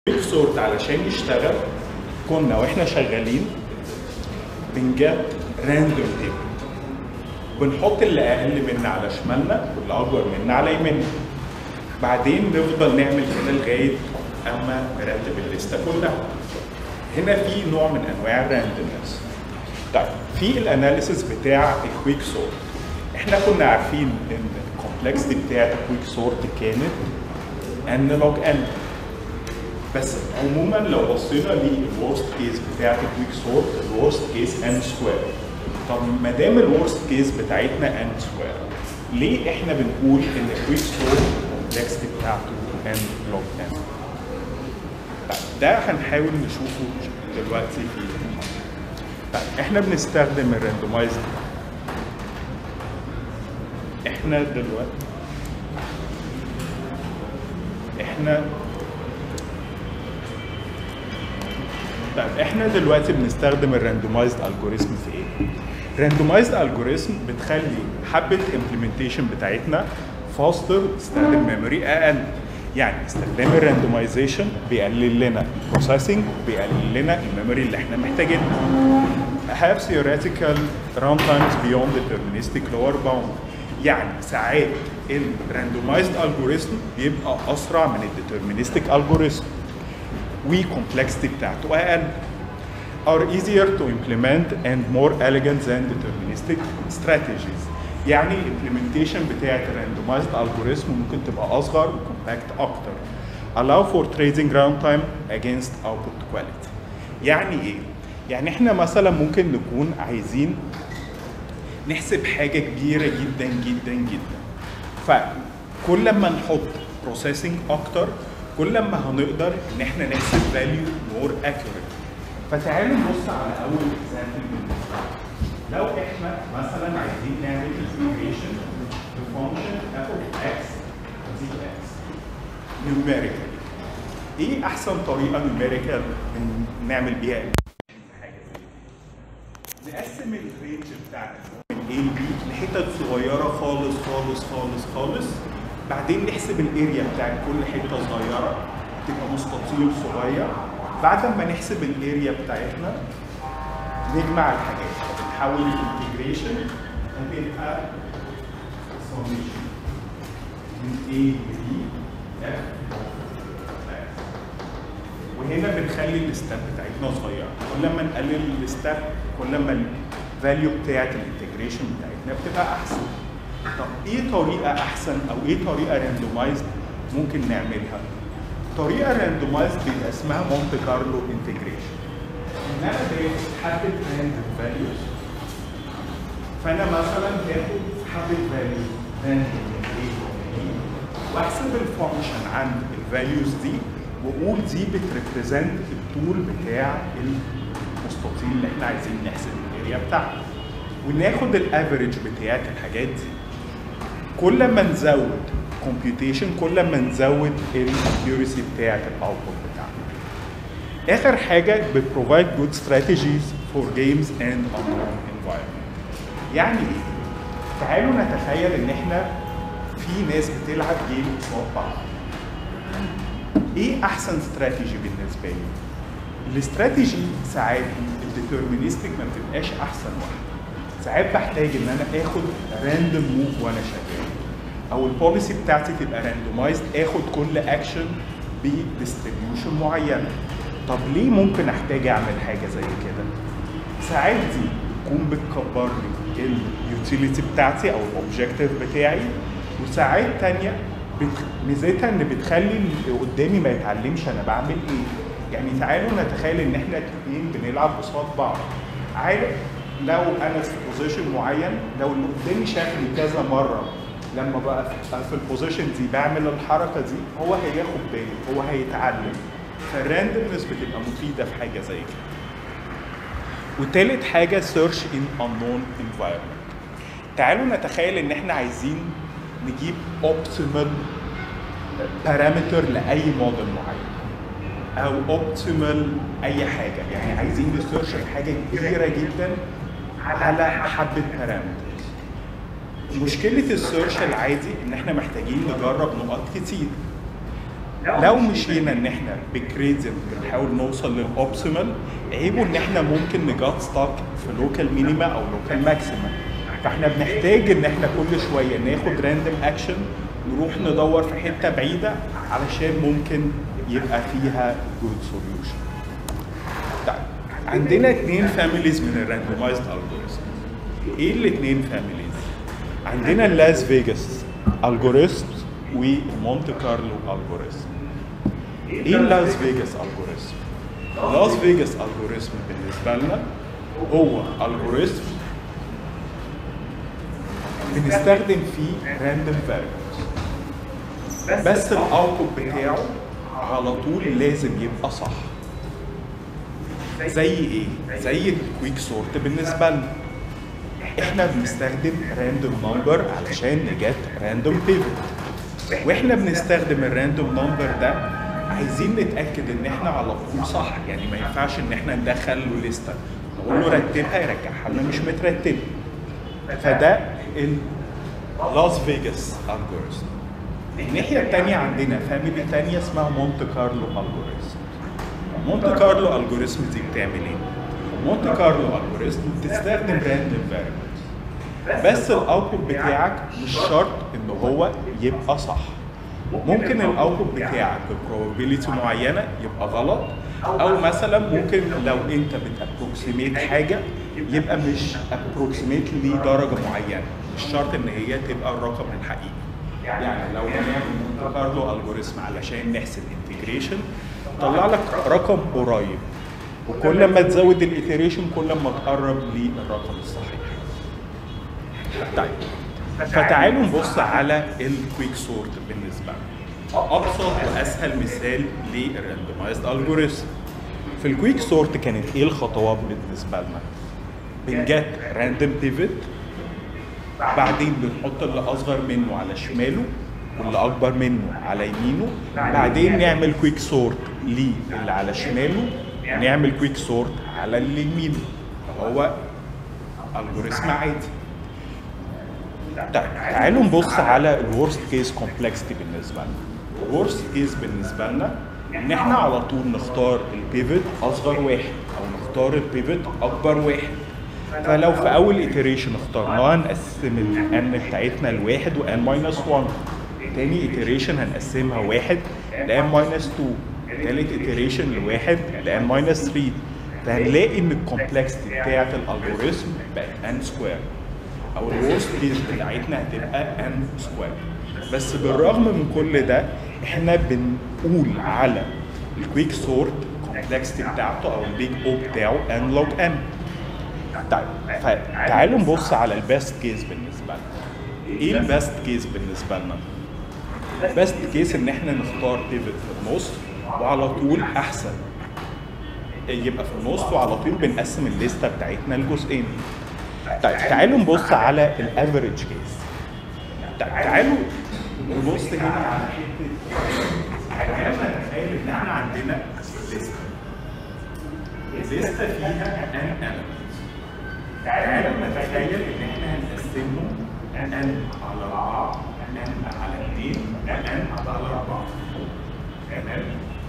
كويك سورت علشان يشتغل كنا واحنا شغالين بنجيب راندوم تيبل بنحط اللي اقل منا على شمالنا واللي اكبر منا على يمنا بعدين نفضل نعمل كده لغايه اما نرتب الليسته كلها هنا في نوع من انواع الراندومنس طيب في الاناليسيس بتاع الكويك سورت احنا كنا عارفين ان الكومبلكسيتي بتاعت الكويك سورت كانت ان لوج ان بس عموما لو بصينا للورست كيس بتاعت الكويك سورت الورست كيس ان سكوير طب ما دام الورست كيس بتاعتنا ان سكوير ليه احنا بنقول ان الكويك سورت الكومبلكسيتي بتاعته ان لوج ان طيب ده هنحاول نشوفه دلوقتي في طيب احنا بنستخدم الراندومايزد احنا دلوقتي احنا طيب احنا دلوقتي بنستخدم الراندومايزد الجوريزم في ايه؟ الراندومايزد الجوريزم بتخلي حبه امبلمنتيشن بتاعتنا فاستر تستخدم ميموري اقل يعني استخدام الراندومايزيشن بيقلل لنا البروسيسنج بيقلل لنا الميموري اللي احنا محتاجينها have theoretical runtimes beyond deterministic lower bound يعني ساعات الراندومايزد الجوريزم بيبقى اسرع من الديترمينستيك الجوريزم وكومبلكسيتي بتاعته اقل are easier to implement and more elegant than deterministic strategies يعني الامبلمنتيشن بتاعت الراندومايزد الجوريزم ممكن تبقى اصغر وكومباكت اكتر allow for trading runtime against output quality يعني ايه يعني احنا مثلا ممكن نكون عايزين نحسب حاجه كبيره جدا جدا جدا فكل ما نحط بروسيسنج اكتر كل ما هنقدر ان احنا نحسب فاليو مور اكيوريت فتعالوا نبص على اول اكزامبل لو احنا مثلا عايزين نعمل انتجريشن لفانكشن اف اوف اكس دي اكس نيوميريكالي ايه احسن طريقه نيوميريكال نعمل بيها حاجه زي دي نقسم الرينج بتاعنا من A ل B لحتت صغيره خالص خالص خالص خالص بعدين نحسب الاريا بتاعت كل حته صغيره تبقى مستطيل صغير بعد ما نحسب الاريا بتاعتنا نجمع الحاجات بنحول الانتجريشن هتبقى summation من A ل B F وهنا بنخلي الاستاب بتاعتنا صغيره كل ما نقلل الاستاب كل ما الفاليو بتاعت الانتجريشن بتاعتنا بتبقى احسن طب ايه طريقه احسن او ايه طريقه راندومايزد ممكن نعملها طريقه راندومايزد بيبقى اسمها مونte كارلو انتجريشن ان انا باخد حبه راندوم فاليوز فانا مثلا باخد حبه فاليوز راندوم من A ومن B واحسب الفانكشن عند الفاليوز دي واقول دي بتريبريزنت الطول بتاع المستطيل اللي احنا عايزين نحسب الاريا بتاعته وناخد الافريج بتاعت الحاجات دي كل ما نزود كومبيوتيشن كل ما نزود الاكيورسي بتاعت الاوتبوت بتاعنا اخر حاجه بتبروفايد جود استراتيجيز فور جيمز اند unknown environment يعني ايه تعالوا نتخيل ان احنا في ناس بتلعب جيم قصاد بعض ايه احسن استراتيجي بالنسبه لي الاستراتيجي ساعات الديترمينستيك ما بتبقاش احسن واحده ساعات بحتاج ان انا اخد راندوم موف وانا شغال او البوليسي بتاعتي تبقى راندومايزد اخد كل اكشن بديستريبيوشن معينه طب ليه ممكن احتاج اعمل حاجه زي كده ساعات دي تكون بتكبر لي اليوتيليتي بتاعتي او الاوبجيكتيف بتاعي وساعات تانية بت- ميزتها ان بتخلي اللي قدامي ما يتعلمش انا بعمل ايه يعني تعالوا نتخيل ان احنا اتنين بنلعب قصاد بعض عارف لو انا في بوزيشن معين لو اللي قدامي شافني كذا مره لما بقى في في البوزيشن دي بعمل الحركه دي هو هياخد باله هو هيتعلم فالراندمنس بتبقى مفيده في حاجه زي كده وتالت حاجه سيرش ان unknown environment تعالوا نتخيل ان احنا عايزين نجيب اوبتيمال بارامتر لاي موديل معين او اوبتيمال اي حاجه يعني عايزين نسيرش حاجه كبيره جدا على حبه بارامترز مشكله السيرش العادي ان احنا محتاجين نجرب نقط كتير لو مشينا ان احنا بجريدينت بنحاول نوصل للاوبسيمال عيبه ان احنا ممكن نجات ستاك في لوكال مينيما او لوكال ماكسيما فاحنا بنحتاج ان احنا كل شويه ناخد راندوم اكشن نروح ندور في حته بعيده علشان ممكن يبقى فيها جود سوليوشن طيب عندنا اثنين فاميليز من الراندومايزد الجوريزم ايه الاثنين فاميليز عندنا اللاس فيجاس الجوريزم ومونte كارلو الجوريزم ايه اللاس فيجاس الجوريزم لاس فيجاس الجوريزم بالنسبه لنا هو الجوريزم بنستخدم فيه راندوم فاريبلز بس الاوتبوت بتاعه على طول لازم يبقى صح زي ايه زي الكويك سورت بالنسبه لنا احنا بنستخدم راندوم نمبر علشان نجات راندوم بيفوت واحنا بنستخدم الراندوم نمبر ده عايزين نتاكد ان احنا على طول صح يعني ما ينفعش ان احنا ندخل له لسته نقول له رتبها يرجعها لنا مش مترتبه فده لاس فيجاس الجوريزم الناحيه الثانيه عندنا فاميلي ثانيه اسمها مونte كارلو الجوريزم مونte كارلو الجوريزم دي بتعمل ايه مونte كارلو الجوريزم بتستخدم راندوم فاريبلز بس الاوتبوت بتاعك مش شرط ان هو يبقى صح ممكن الاوتبوت بتاعك ببروبابيلتي معينه يبقى غلط او مثلا ممكن لو انت بتابروكسيميت حاجه يبقى مش ابروكسيميت لدرجه معينه مش شرط ان هي تبقى الرقم الحقيقي يعني لو هنعمل مونte كارلو الجوريزم علشان نحسب انتجريشن طلع لك رقم قريب وكل ما تزود الايتريشن كل ما تقرب للرقم الصحيح طيب فتعالوا نبص على الكويك سورت بالنسبه لنا ابسط واسهل مثال للراندومايزد الجوريزم في الكويك سورت كانت ايه الخطوات بالنسبه لنا بنجت راندوم بيفت بعدين بنحط اللي اصغر منه على شماله واللي اكبر منه على يمينه بعدين نعمل كويك سورت للي على شماله نعمل كويك سورت على اللي يمينه هو الجوريزم عادي طيب تعالوا نبص على الورست كيس كومبلكسيتي بالنسبه لنا الورست كيس بالنسبه لنا ان احنا على طول نختار البيفت اصغر واحد او نختار البيفت اكبر واحد فلو في اول ايتريشن اخترناها نقسم الان بتاعتنا لواحد وان ماينس 1 تاني ايتريشن هنقسمها واحد لان ماينس 2 تالت ايتريشن لواحد لان ماينس 3 فهنلاقي ان الكومبلكسيتي بتاعت الالجوريزم بقت ان سكوير او الورست كيس بتاعتنا هتبقى ان سكوير بس بالرغم من كل ده احنا بنقول على الكويك سورت كومبلكسيتي بتاعته او البيج او بتاعه ان لوج ان طيب فتعالوا نبص على البيست كيس بالنسبه لنا ايه البيست كيس بالنسبه لنا البيست كيس ان احنا نختار بيفت في النص وعلى طول احسن يبقى في النص وعلى طول بنقسم الليسته بتاعتنا لجزئين طيب تعالوا نبص على الافريج كيس طيب تعالوا نبص هنا على حته تعالوا نتخيل ان احنا عندنا ليسته الليسته فيها ان elements تعالوا نتخيل ان احنا هنقسمهم ان على 4 ان على 2 ان على 4 تمام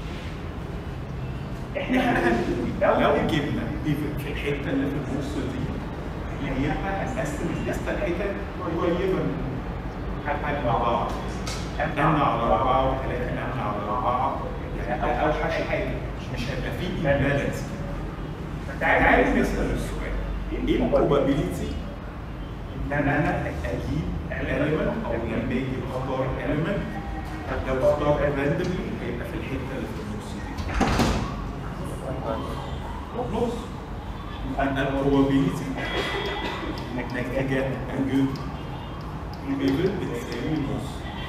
احنا هنقول لو جبنا بيفت في الحته اللي في النص دي هيبقى هنقسم الليسته لحتت قريبه حاجه مع بعض ان على 4 و3 ان على 4 هتبقى اوحش حاجه مش هيبقى فيه امبالانس تعالوا نسال السؤال ايه البروبابيلتي ان انا اجيب element او لما اجي اختار element لو اختار randomly هيبقى في الحته اللي في النص دي نص ان البروبابيلتي انك تجد a good pivot بتساوي نص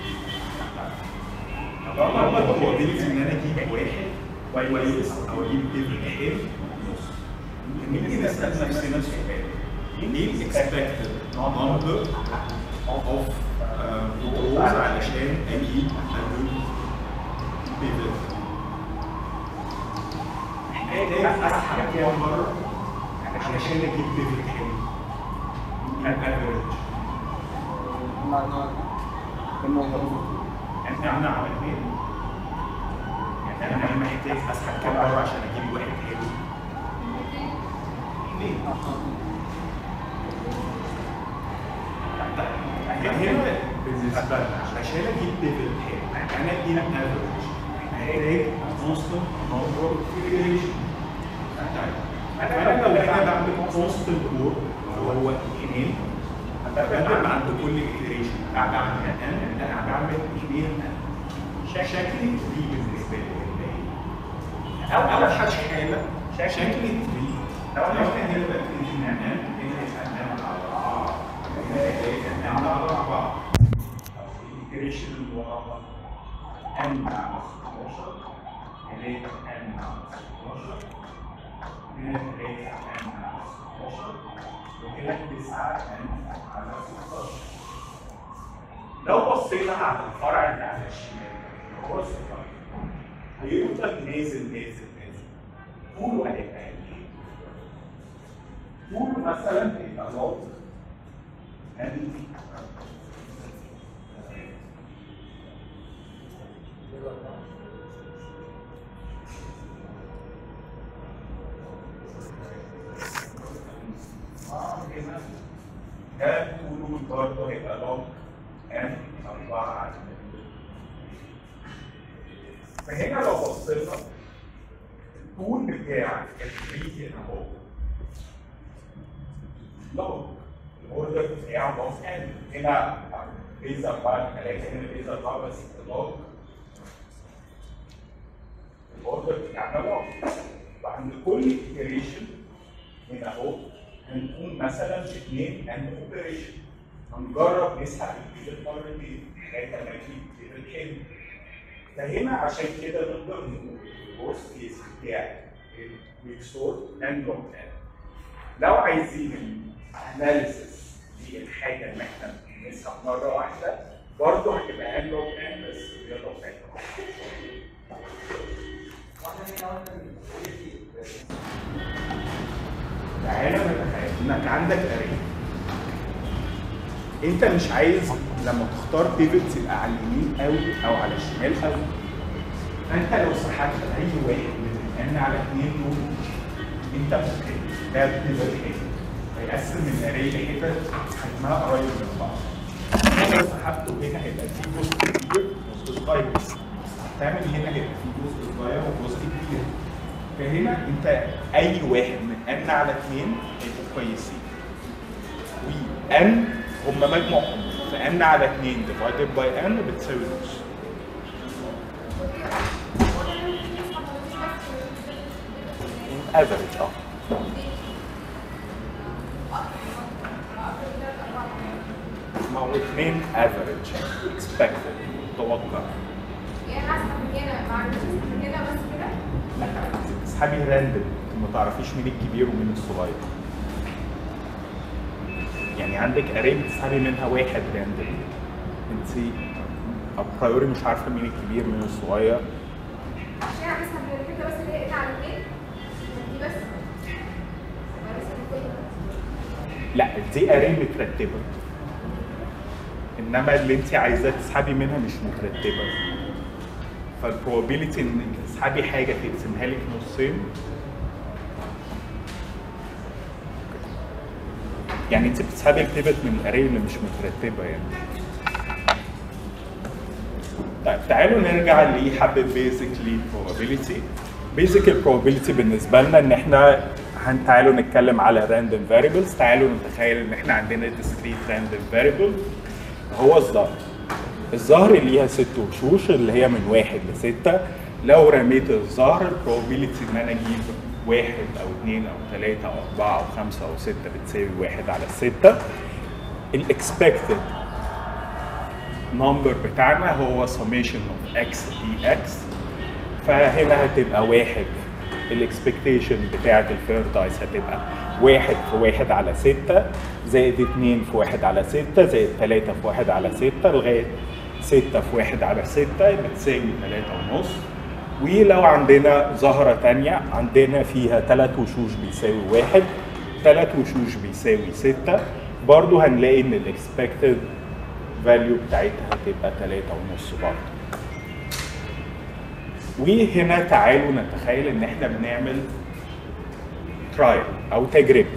طبعا البروبابيلتي ان انا اجيب واحد كويس او اجيب pivot حلو نص نيجي نسال نفسنا السؤال ايه الاكسبكتد نمبر اوف روز علشان اجيب بيفت محتاج اسحب كام مره علشان اجيب بيفت حلو الافريج احنا عملنا اثنين انا محتاج اسحب كام بره عشان اجيب واحد حلو اثنين هنا بالنسبه لنا عشان اجيب ليفل حلو انا اجيب افريج محتاج كونستنت نمبر اوف iteration انا لو انا بعمل كونستنت كور هو اثنين ببدل عند كل iteration بعمل ان انا بعمل اثنين ان شكل 3 بالنسبه لي او اول حاجه حاله شكل 3 لو احنا هنا بنبتدي نعمل هنا هنعمل على هنا هنعمل على بعض الايتريشن المربع n ناقص 12 هنا n ناقص 12 هنا 3 n ناقص 12 وهنا 9 n على 16 لو بصينا على الفرع اللي على الشمال هو الصغير هيفضل نازل نازل نازل طوله هيبقى ايه؟ طوله مثلا هيبقى لوج ان ده طوله برضه هيبقى لوج ان 4 على فهنا لو بصينا الطول بتاع الفري هنا اهو لوج الاوردر بتاعه لوج ان هنا بيز 4 3 هنا بيز 4 بس لوج الاوردر بتاعنا لوج وعند كل iteration هنا اهو هنقوم مثلا باثنين اند اوبريشن هنجرب نسحب البيز مرتين لغايه ما نجيب ليفل حلو فهنا عشان كده نقدر نقول الورست كيس بتاع الويك سورت اند لونج تيرم لو عايزين الاناليسيس للحاجه اللي احنا بنسحب مره واحده برضه هتبقى ان لونج ان بس رياضه بتاعتها تعالى نتخيل انك عندك اري انت مش عايز لما تختار بيفوتس يبقى على اليمين قوي او على الشمال قوي فانت لو سحبت اي واحد من ان على اثنين دول انت ممكن ده بيفوت حته هيقسم الاري لحتت حجمها قريب من بعض لو سحبته هنا هيبقى فيه جزء كبير وجزء صغير هتعمل هنا هيبقى فيه جزء صغير وجزء كبير فهنا انت اي واحد من ان على اثنين هيبقوا كويسين وان هم مجموعهم فان على 2 ديفايدد باي ان بتساوي نص افريج اه ما هو 2 افريج اكسبكتد متوقع يعني اسحب من هنا ما عرفتش اسحب من هنا بس كده لا تسحبي راندم ما تعرفيش مين الكبير ومين الصغير يعني عندك اري بتسحبي منها واحد راندم انت ابرايوري مش عارفه مين الكبير مين الصغير عشان هتسحب من الحته بس اللي هي على الاثنين دي بس ولا اسحب من كله؟ لا دي اري مترتبه انما اللي انت عايزاه تسحبي منها مش مترتبه فالبروبابيلتي انك تسحبي حاجه تقسمها لك نصين يعني انت بتسحبي البيفت من الاري اللي مش مترتبه يعني طيب تعالوا نرجع لحبه بيزيكلي probability بيزيك probability بالنسبه لنا ان احنا هن تعالوا نتكلم على random variables تعالوا نتخيل ان احنا عندنا discrete random variable هو الظهر الظهر ليها ست وشوش اللي هي من واحد لستة لو رميت الظهر البروبابيلتي ان انا اجيب واحد او اثنين او ثلاثة او اربعة او خمسة او ستة بتساوي واحد على الستة الاكسبكتد نمبر بتاعنا هو summation of x dx فهنا هتبقى واحد الاكسبكتيشن بتاعت الفير دايس هتبقى واحد في واحد على ستة زائد اتنين في واحد على ستة زائد تلاتة في واحد على ستة لغاية ستة في واحد على ستة بتساوي تلاتة ونص ولو عندنا زهرة تانية عندنا فيها تلات وشوش بيساوي واحد تلات وشوش بيساوي ستة برضو هنلاقي ان الاكسبكتد فاليو بتاعتها هتبقى تلاتة ونص برضو وهنا تعالوا نتخيل ان احنا بنعمل ترايل او تجربه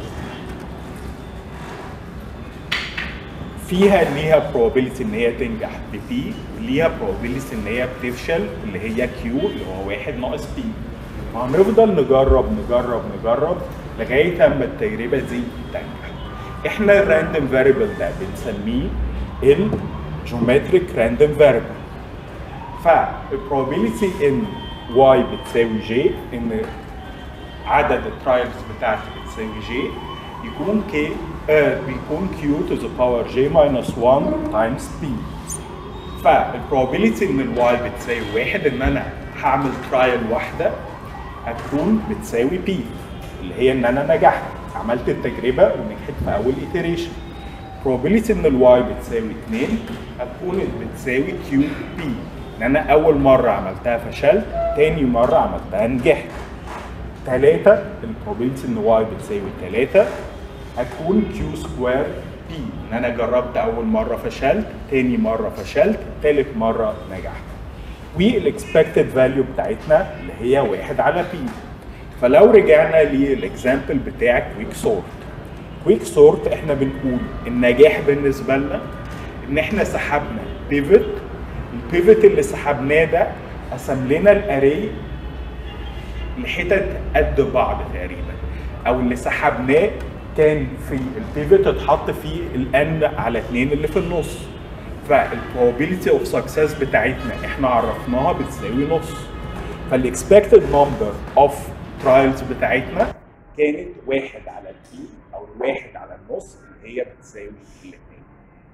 فيها ليها probability ان هي تنجح ب P وليها probability ان هي بتفشل اللي هي Q اللي هو واحد ناقص P وهنفضل نجرب نجرب نجرب لغايه اما التجربه دي تنجح احنا الراندوم فاريبل ده بنسميه الجيومتريك راندوم فاريبل فالبروبابيلتي ان y بتساوي j ان عدد الترايلز بتاعتي بتساوي j يكون k آه بيكون q to the power j minus 1 times p فالبروبابيلتي ان الواي بتساوي واحد ان انا هعمل ترايل واحده هتكون بتساوي p اللي هي ان انا نجحت عملت التجربه ونجحت في اول iteration probability ان الواي بتساوي 2 هتكون بتساوي كيو بي ان انا اول مره عملتها فشلت تاني مره عملتها نجحت ثلاثة البروبابيلتي ان واي بتساوي 3 هتكون كيو سكوير بي ان انا جربت اول مره فشلت تاني مره فشلت تالت مره نجحت والاكسبكتد فاليو بتاعتنا اللي هي واحد على بي فلو رجعنا للاكزامبل بتاع كويك سورت كويك سورت احنا بنقول النجاح بالنسبه لنا ان احنا سحبنا بيفت البيفت اللي سحبناه ده قسم لنا الاري لحتت قد بعض تقريبا او اللي سحبناه كان في البيفت اتحط فيه الان على 2 اللي في النص فالبروبابيلتي اوف سكسس بتاعتنا احنا عرفناها بتساوي نص فالاكسبكتد نمبر اوف ترايلز بتاعتنا كانت واحد على البي او الواحد على النص اللي هي بتساوي الاثنين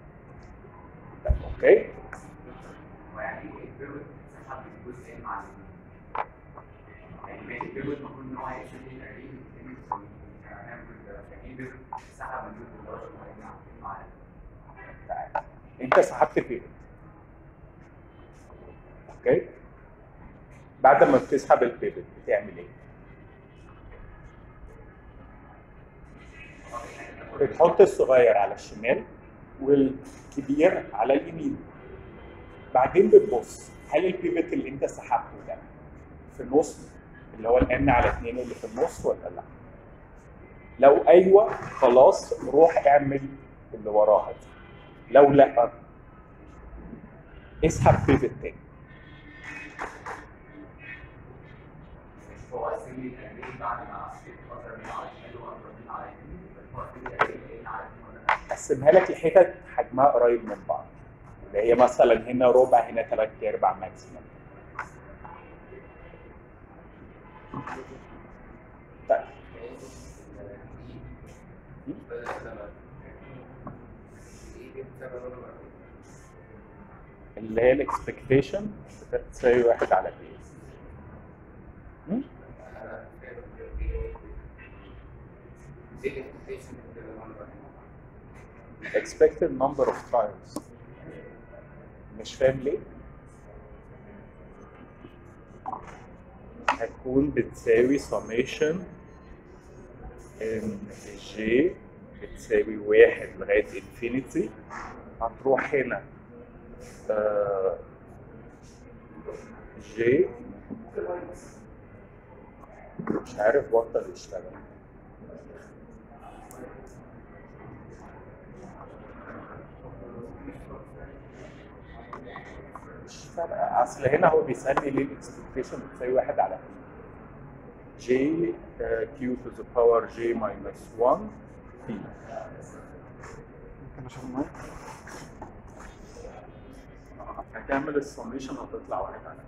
اوكي ويعني ايه البيرود سحب الجزء مع ال- يعني باقي البيرود المفروض ان هو هيشيل الاري يعني يعني ايه بيرود سحب الجزء اللي هو مع مع تعال. انت سحبت بيفت اوكي بعد ما بتسحب البيفت بتعمل ايه؟ بتحط الصغير على الشمال والكبير على اليمين بعدين بتبص هل البيفت اللي انت سحبته ده في النص اللي هو الان على 2 اللي في النص ولا لا؟ لو ايوه خلاص روح اعمل اللي وراها دي لو لا اسحب بيفت تاني هو قسم لي الاري بعد ما اكتر من على الشمال واكتر من على اليمين بس هو قسم لي الاري على اليمين ولا لا قسمها لك لحتت حجمها قريب من بعض اللي هي مثلا هنا ربع هنا ثلاث ارباع ماكسيمم طيب اللي هي الاكسبكتيشن بتساوي واحد على بي م? expected number of trials مش فاهم ليه هتكون بتساوي summation ان j بتساوي واحد لغاية infinity هتروح هنا آه، j مش عارف بطل يشتغل مش فارقة اصل هنا هو بيسألني ليه الاكسبكتيشن بتساوي واحد على j uh, q to the power j minus 1 p ممكن اشوف المايك هتعمل السميشن هتطلع واحد على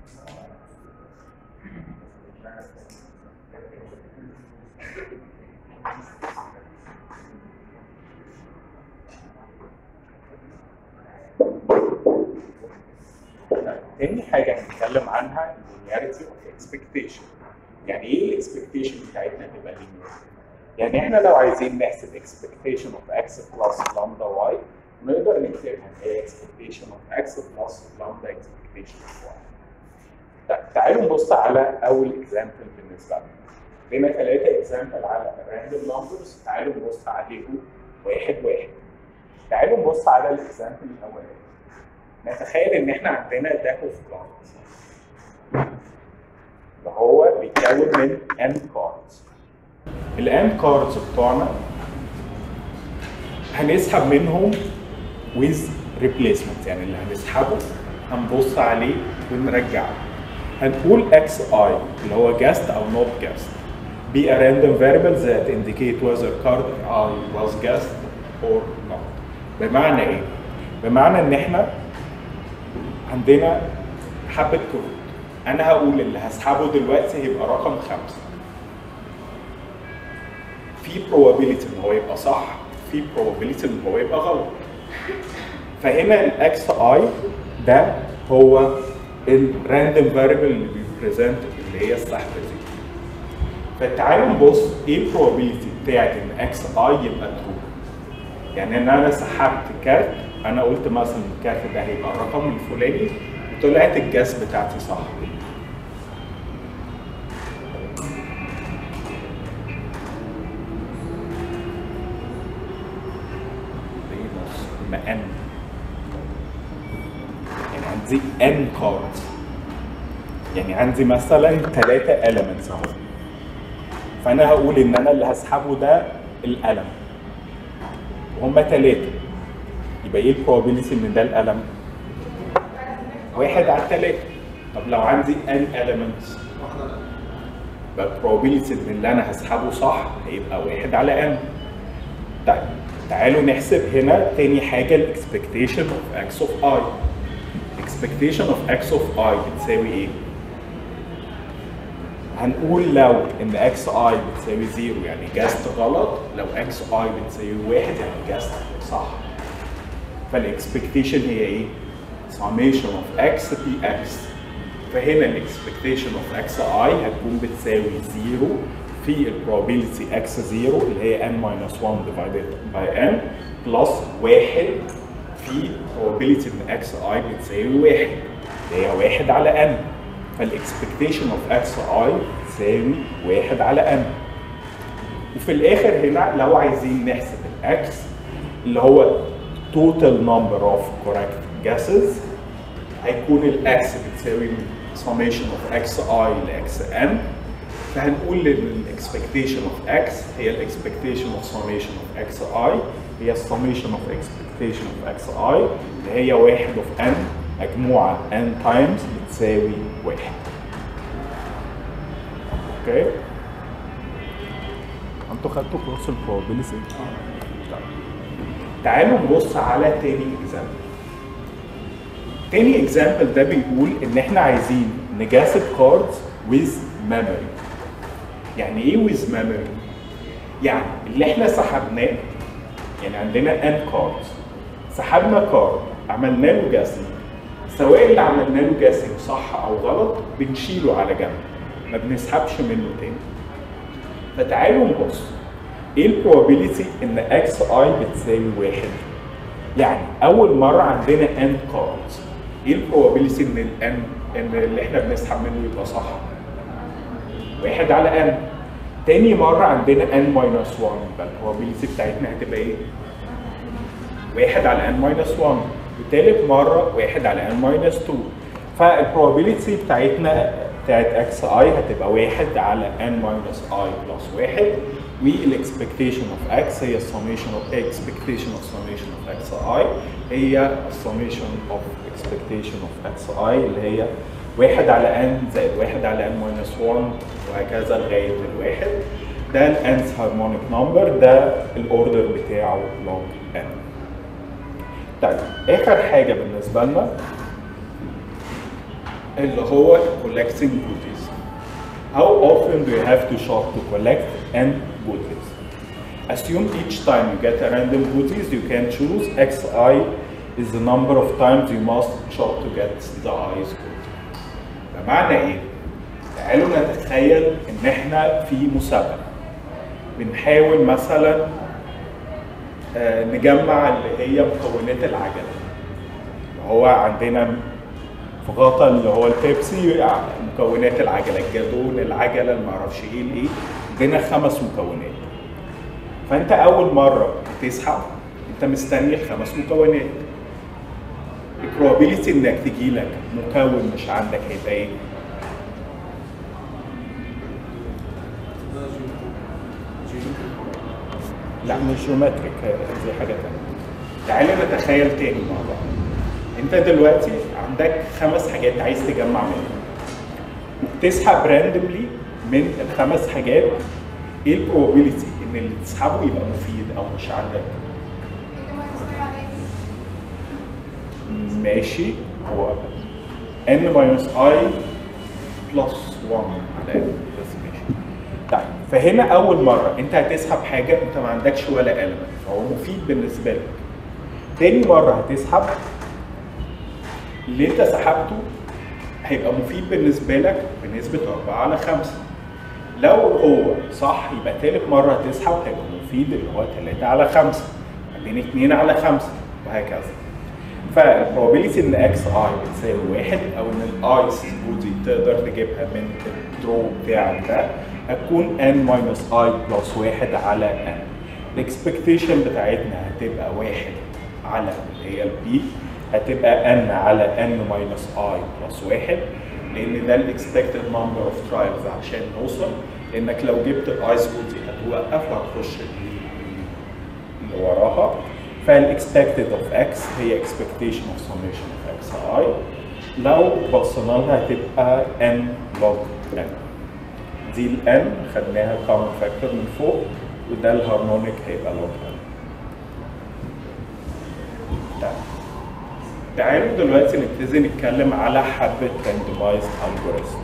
تاني حاجة هنتكلم عنها linearity of expectation. يعني ايه الاكسبكتيشن بتاعتنا تبقى linear؟ يعني احنا لو عايزين نحسب expectation of x plus lambda y نقدر نكتبها ان هي expectation of x plus lambda expectation of y. طيب تعالوا نبص على اول اكزامبل بالنسبه لنا. لنا ثلاثه اكزامبل على random numbers تعالوا نبص عليهم واحد واحد. تعالوا نبص على الاكزامبل الاولاني. نتخيل ان احنا عندنا داتا اوف بلانت بيتكون من n cards ال n cards بتوعنا هنسحب منهم with replacement يعني اللي هنسحبه هنبص عليه ونرجعه هنقول xi اللي هو guessed او not guessed be a random variable that indicate whether card I was guessed or not بمعنى ايه؟ بمعنى ان احنا عندنا حبة كروت انا هقول اللي هسحبه دلوقتي هيبقى رقم خمسة في probability ان هو يبقى صح في probability ان هو يبقى غلط فهنا الاكس اي ده هو الراندوم فاريبل اللي بيبريزنت اللي هي السحبه دي فتعالوا نبص ايه البروبابيلتي بتاعت ان اكس اي يبقى ترو يعني ان انا سحبت كارت انا قلت مثلا الكارت ده هيبقى الرقم الفلاني وطلعت الجاس بتاعتي صح دي نص ما ان يعني عندي ان كارد يعني عندي مثلا ثلاثة elements اهو فانا هقول ان انا اللي هسحبه ده القلم وهم ثلاثة يبقى ايه البروبابيلتي ان ده القلم؟ واحد على ثلاثة طب لو عندي n elements يبقى البروبابيلتي ان اللي انا هسحبه صح هيبقى واحد على n طيب تعالوا نحسب هنا تاني حاجة الاكسبكتيشن اوف x اوف i expectation of x of i بتساوي ايه؟ هنقول لو ان x i بتساوي 0 يعني جاست غلط لو x i بتساوي 1 يعني جاست صح فالاكسبكتيشن هي ايه؟ summation of x p x فهنا الاكسبكتيشن اوف x i هتكون بتساوي 0 في البروبابيلتي x 0 اللي هي n minus 1 divided by n plus 1 في probability ان x i بتساوي 1 اللي هي 1 على n فالاكسبكتيشن اوف x i تساوي 1 على n وفي الاخر هنا لو عايزين نحسب الاكس اللي هو total number of correct guesses هيكون الاكس بتساوي summation of xi ل xn فهنقول ان الاكسبكتيشن اوف اكس هي الاكسبكتيشن اوف summation of xi هي السميشن اوف اكسبكتيشن اوف xi اللي هي 1 اوف n مجموعه n times بتساوي 1 اوكي انتوا خدتوا كورس البروبابيلتي تعالوا نبص على تاني اكزامبل تاني اكزامبل ده بيقول ان احنا عايزين نجاسب كاردز with memory يعني ايه with memory يعني اللي احنا سحبناه يعني عندنا n cards سحبنا كارد عملنا له جاسنج سواء اللي عملنا له جاسنج صح او غلط بنشيله على جنب ما بنسحبش منه تاني فتعالوا نبص ايه البروبابيلتي ان اكس اي بتساوي واحد يعني اول مره عندنا ان كاردز ايه البروبابيلتي ان الان ان اللي احنا بنسحب منه يبقى صح واحد على ان تاني مره عندنا ان ماينس 1 يبقى البروبابيلتي بتاعتنا هتبقى ايه واحد على ان ماينس 1 وتالت مره واحد على ان ماينس 2 فالبروبابيلتي بتاعتنا بتاعت اكس اي هتبقى واحد على ان ماينس اي بلس واحد والاكسبكتيشن اوف اكس هي السميشن اوف اكسبكتيشن اوف سميشن اوف اكس اي هي السميشن اوف اكسبكتيشن اوف اكس اي اللي هي واحد على ان زائد واحد على ان ماينس 1 وهكذا لغايه الواحد ده الانس هارمونيك نمبر ده الاوردر بتاعه لونج ان طيب اخر حاجه بالنسبه لنا اللي هو collecting goodies. How often do you have to shop to collect n goodies? Assume each time you get a random goodies, you can choose xi is the number of times you must shop to get the highest good. بمعنى ايه؟ تعالوا نتخيل ان احنا في مسابقة بنحاول مثلا آه، نجمع اللي هي مكونات العجلة اللي هو عندنا في غطا اللي هو البيبسي مكونات العجله الجادون العجله اللي معرفش ايه الايه عندنا خمس مكونات فانت اول مره بتسحب انت مستني الخمس مكونات البروبابيلتي انك تجي لك مكون مش عندك هيبقى ايه؟ لا مش جيومتريك دي حاجه تانية تعالى نتخيل تاني مع بعض انت دلوقتي عندك خمس حاجات عايز تجمع منهم تسحب راندوملي من الخمس حاجات ايه البروبابيلتي ان اللي تسحبه يبقى مفيد او مش عندك انت ما تسمعي عليك ماشي هو n minus i plus 1 على n بس ماشي طيب فهنا اول مره انت هتسحب حاجه انت ما عندكش ولا element فهو مفيد بالنسبه لك تاني مره هتسحب اللي انت سحبته هيبقى مفيد بالنسبه لك بنسبه 4 على 5 لو هو صح يبقى تالت مره هتسحب هيبقى مفيد اللي هو 3 على 5 بعدين 2 على 5 وهكذا فالبروبابيلتي ان اكس اي بتساوي واحد او ان الاي سيمبودي تقدر تجيبها من الدرو بتاعك ده هتكون n minus i plus واحد على n الاكسبكتيشن بتاعتنا هتبقى واحد على اللي هي البي هتبقى n على n minus i plus واحد لان ده الاكسبكتد نمبر اوف ترايلز عشان نوصل لانك لو جبت الاي سبودي هتوقف وهتخش اللي وراها فالاكسبكتد اوف اكس هي اكسبكتيشن اوف سميشن اوف اكس اي لو بصينا لها هتبقى n log n دي ال n خدناها كومن فاكتور من فوق وده الهارمونيك هيبقى log n طيب. تعالوا دلوقتي نبتدي نتكلم على حبة randomized algorithm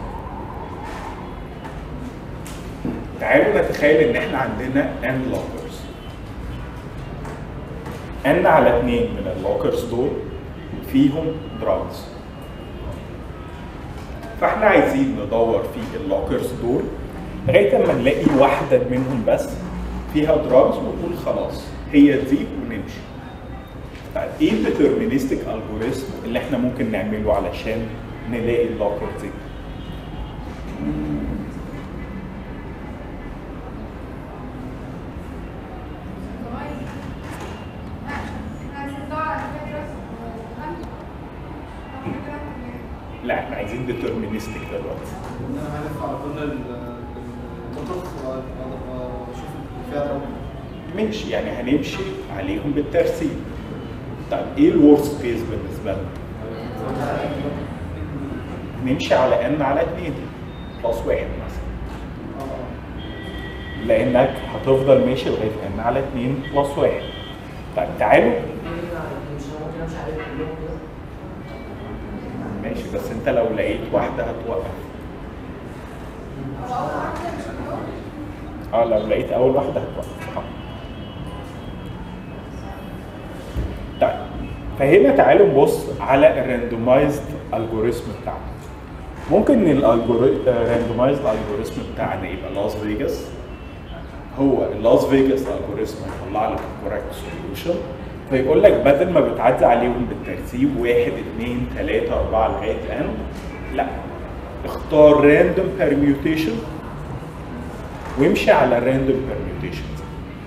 تعالوا نتخيل ان احنا عندنا n lockers n على اتنين من اللوكرز دول فيهم دراجز فاحنا عايزين ندور في اللوكرز دول لغايه اما نلاقي واحده منهم بس فيها دراجز ونقول خلاص هي دي ونمشي طيب ايه الديترمينستيك الجوريزم اللي احنا ممكن نعمله علشان نلاقي اللوكر دي كمان لا احنا عايزين ندور على فكرة وهم طب فكرة لا احنا عايزين ديترمينستيك دلوقتي ان انا هلف على كل ال- النقط واشوف اللي فيها ضرب ماشي يعني هنمشي عليهم بالترتيب طيب ايه الورست كيس بالنسبه لنا؟ نمشي على ان على 2 بلس واحد مثلا لانك هتفضل ماشي لغايه ان على 2 بلس واحد طيب تعالوا ماشي بس انت لو لقيت واحده هتوقف هو أول واحدة مش كلهم اه لو لقيت اول واحده هتوقف اه طيب فهنا تعالوا نبص على الراندومايزد الجوريزم بتاعنا ممكن الراندومايزد الجوريزم بتاعنا يبقى لاس فيجاس هو اللاس فيجاس الجوريزم هيطلع لك الكوريكت سوليوشن فيقول لك بدل ما بتعدي عليهم بالترتيب واحد اثنين ثلاثة أربعة لغاية ان لا اختار راندوم permutation وامشي على الراندوم permutations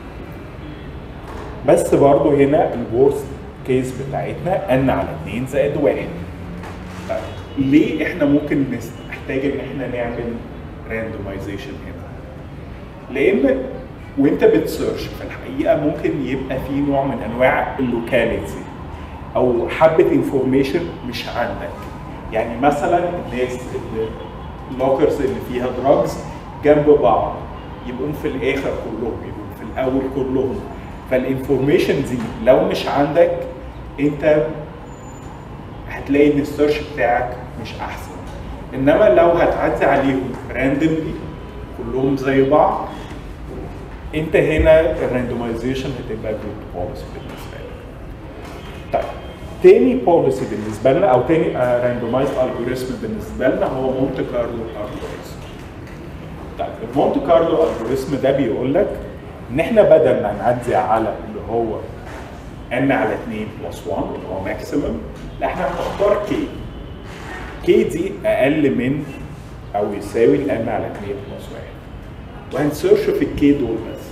بس برضو هنا الورست كيس بتاعتنا ان على 2 زائد 1 طيب ليه احنا ممكن نس- نحتاج ان احنا نعمل راندومايزيشن هنا لان وانت بتسيرش في الحقيقه ممكن يبقى في نوع من انواع اللوكاليتي او حبه انفورميشن مش عندك يعني مثلا الناس اللي اللوكرز اللي فيها دراجز جنب بعض يبقوا في الاخر كلهم يبقوا في الاول كلهم فالانفورميشن دي لو مش عندك انت هتلاقي ان السيرش بتاعك مش احسن انما لو هتعدي عليهم راندوملي كلهم زي بعض انت هنا الراندومايزيشن هتبقى جود بوليسي بالنسبه لك طيب تاني بوليسي بالنسبه لنا او تاني راندومايزد الجوريزم بالنسبه لنا هو مونte كارلو الجوريزم طيب المونte كارلو الجوريزم ده بيقول لك ان احنا بدل ما نعدي على اللي هو n على 2 بلس 1 اللي هو ماكسيمم لا احنا هنختار k k دي اقل من او يساوي ال n على 2 بلس 1 وهنسيرش في الكي دول بس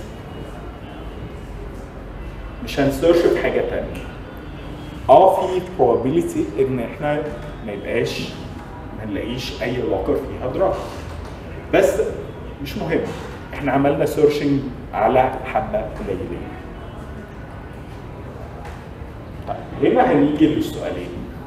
مش هنسيرش في حاجه تانية اه في probability ان احنا ما يبقاش ما نلاقيش اي لوكر فيها دراج بس مش مهم احنا عملنا سيرشنج على حبه قليلين طيب هنا هنيجي للسؤالين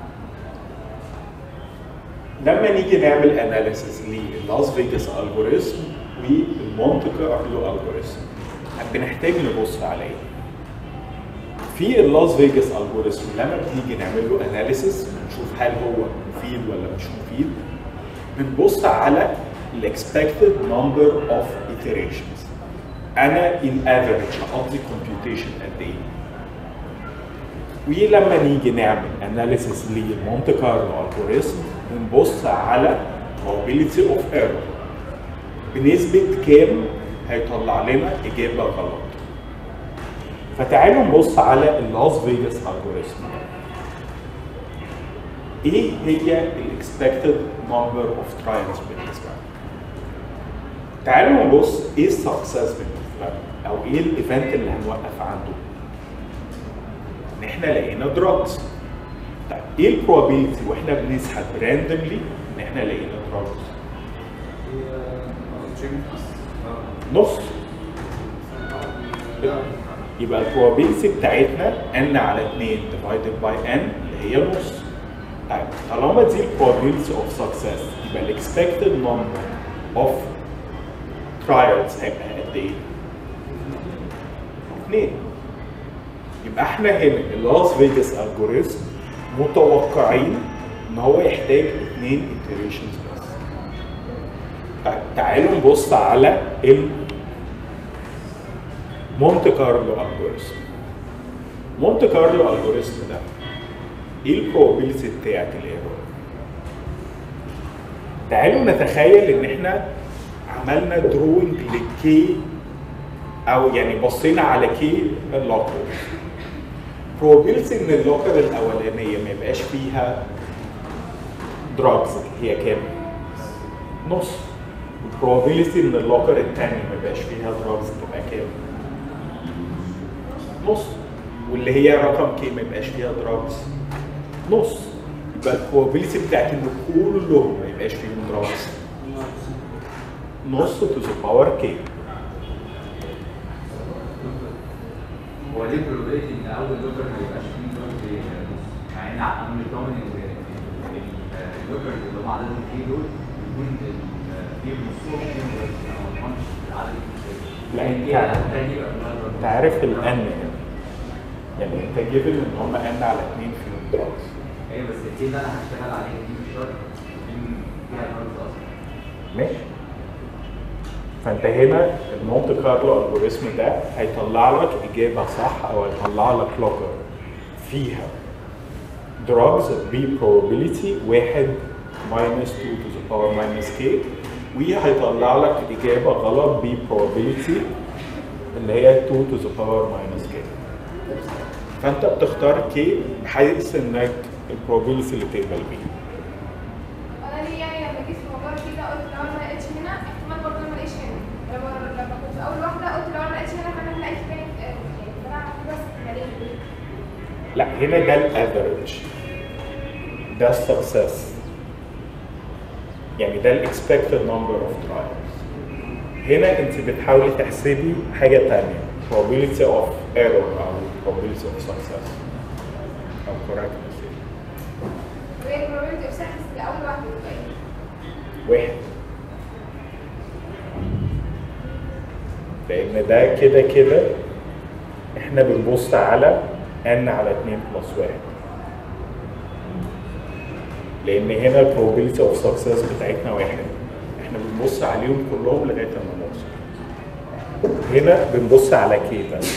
لما نيجي نعمل اناليسيس للاس فيجاس الجوريزم والمونte كارلو الجوريزم بنحتاج نبص على ايه؟ في اللاس فيجاس الجوريزم لما بنيجي نعمل له اناليسيس بنشوف هل هو مفيد ولا مش مفيد بنبص على الاكسبكتد نمبر اوف iterations انا ان افريج هقضي كومبيوتيشن قد ايه ولما نيجي نعمل اناليسيس للمونte كارلو الجوريزم بنبص على probability of error بنسبة كام هيطلع لنا إجابة غلط فتعالوا نبص على اللاس فيجاس الجوريزم ايه هي الاكسبكتد نمبر اوف ترايلز بالنسبه لنا تعالوا نبص ايه السكسس بالنسبه لنا او ايه الايفنت اللي هنوقف عنده ان احنا لقينا دراجز طيب ايه البروبابيلتي واحنا بنسحب راندوملي ان احنا لقينا دراجز نص يبقى البروبابيلتي بتاعتنا n على 2 divided by n اللي هي نص طيب طالما دي البروبابيلتي اوف سكسس يبقى الاكسبكتد نمبر اوف ترايلز هيبقى قد ايه؟ 2 يبقى احنا هنا اللاس فيجاس الجوريزم متوقعين ان هو يحتاج 2 iterations بس طيب تعالوا نبص على ال مونte كارلو الجوريزم مونte كارلو الجوريزم ده ايه البروبابيلتي بتاعت الايرور تعالوا نتخيل ان احنا عملنا دروينج لكي او يعني بصينا على كي اللوكر probability ان اللوكر الاولانيه ما يبقاش فيها دراجز هي كام؟ نص probability ان اللوكر الثاني ما يبقاش فيها دراجز تبقى كام؟ نص واللي هي رقم كي ما يبقاش فيها دراجز نص يبقى البروبابيلتي بتاعت ان كلهم ما يبقاش فيهم دراجز نص تو ذا باور كي هو ليه probability ان اول لوكر ما يبقاش فيه دول مع ان انا مش ضامن ان اللوكر اللي هم عددهم كتير دول يكون فيهم نصهم فيهم بس انا ما اضمنش العدد لا، يعني انت- في عدد تاني يبقى من انت عارف الان هنا يعني انت جيفن ان هم ان على 2 فيهم دراجز ايوه بس الكي اللي انا هشتغل عليها دي مش شرط يكون فيها درجة اصلا ماشي فانت هنا المونte كارلو الجوريزم ده هيطلع لك اجابه صح او هيطلع لك لوكر فيها drugs ب probability 1 minus 2 to the power minus k وهيطلع لك اجابه غلط ب probability اللي هي 2 to the power minus k فانت بتختار k بحيث انك البروبابيلتي اللي تقبل بيها انا ليه يعني لما جيت في موضوع كده قلت لو انا ما لقيتش هنا احتمال برضه ما الاقيش هنا لما لما كنت اول واحده قلت لو انا ما لقيتش هنا فانا هلاقي في تاني آه، يعني فانا عملت بس احتمالين لا هنا ده الافريج ده السكسس يعني ده الاكسبكتد نمبر اوف ترايلز هنا انت بتحاولي تحسبي حاجه تانية probability of error او probability of success او correctness وهي البروبابيلتي اوف سكسس لاول واحده بتبقى ايه؟ واحد لان ده كده كده احنا بنبص على n على 2 بلس 1 لان هنا probability of success بتاعتنا واحد احنا بنبص عليهم كلهم لغايه ما نوصل هنا بنبص على كي بس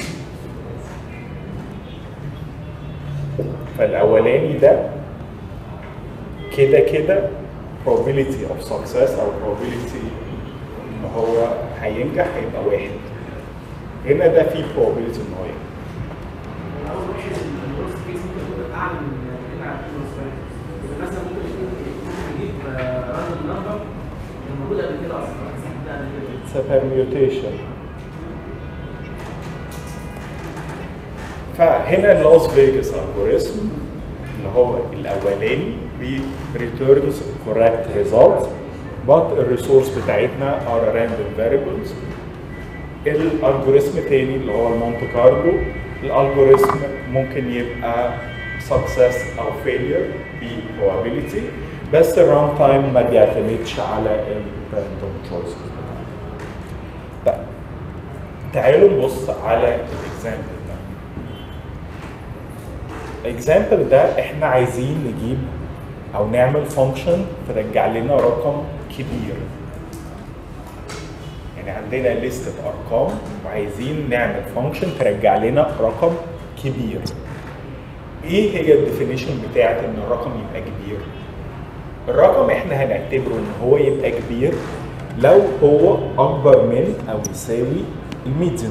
فالاولاني ده كده كده probability of success او probability ان هو هينجح هيبقى واحد هنا ده في probability ان هو ينجح اول واحد الورست كيس ممكن يكون اعلى من من على يبقى مثلا ممكن يكون ممكن نجيب راندوم نمبر موجود قبل كده اصلا ده قبل كده It's a permutation فهنا اللاس فيجاس الجوريزم اللي هو الاولاني بي returns correct result but الريسورس بتاعتنا are random variables الالجوريزم تاني اللي هو المونte كارلو الالجوريزم ممكن يبقى success او failure ب probability بس الران تايم ما بيعتمدش على الراندوم choices طيب تعالوا نبص على الاكزامبل ده الاكزامبل ده احنا عايزين نجيب او نعمل فانكشن ترجع لنا رقم كبير يعني عندنا لستة ارقام وعايزين نعمل فانكشن ترجع لنا رقم كبير ايه هي الديفينيشن بتاعت ان الرقم يبقى كبير الرقم احنا هنعتبره ان هو يبقى كبير لو هو اكبر من او يساوي الميديان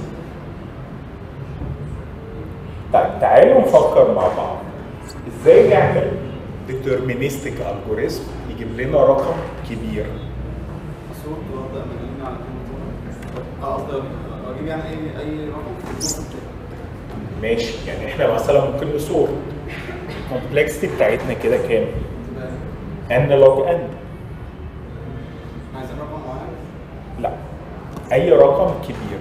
طيب تعالوا نفكر مع بعض ازاي نعمل ديترمينستيك الجوريزم يجيب لنا رقم كبير صوت وابدا من هنا على كلمه اه قصدي اجيب يعني اي اي رقم في النص بتاعي. ماشي يعني احنا مثلا ممكن نصور الكومبلكسيتي بتاعتنا كده كام؟ تبقى ان لوج ان عايزين رقم معين لا اي رقم كبير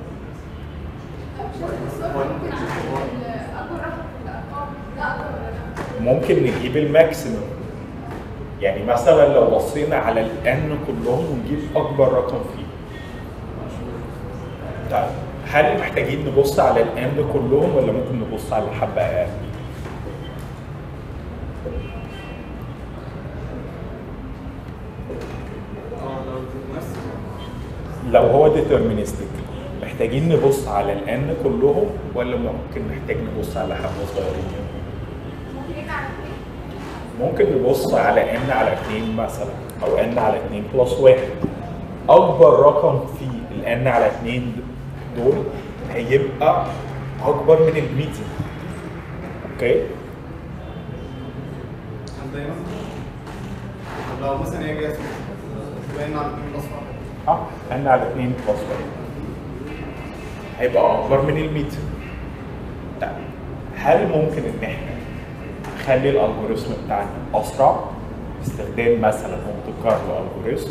مش لازم الصورة ممكن نشوف ال- أكبر رقم في الأرقام ده أكبر ولا لا؟ ممكن نجيب الماكسيمم يعني مثلا لو بصينا على الان كلهم ونجيب اكبر رقم فيه طيب هل محتاجين نبص على الان كلهم ولا ممكن نبص على حبه اقل اه لو نفس لو هو ديترمينستيك محتاجين نبص على الان كلهم ولا ممكن نحتاج نبص على حبه صغيرين ممكن يبقى على اتنين ممكن نبص على ان على 2 مثلا او ان على 2 بلس 1 اكبر رقم في الان على 2 دول هيبقى اكبر من الميديان اوكي دايما طب لو مثلا هي جايه باين على اتنين بلس واحد اه ان على 2 بلس 1 هيبقى اكبر من الميديان طيب هل ممكن ان احنا نخلي الالجوريزم بتاعنا اسرع باستخدام مثلا مونte كارلو الجوريزم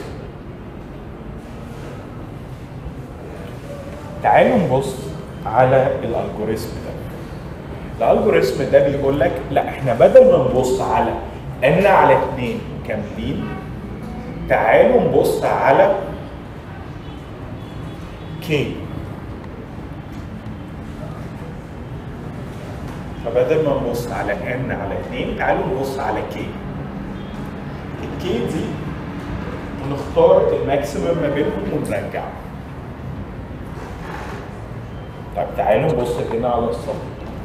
تعالوا نبص على الالجوريزم ده الالجوريزم ده بيقول لك لا احنا بدل ما نبص على ان على 2 كاملين تعالوا نبص على كي فبدل ما نبص على ان على 2 تعالوا نبص على كي الكي دي ونختار الماكسيمم ما بينهم ونرجع طب تعالوا نبص هنا على السطر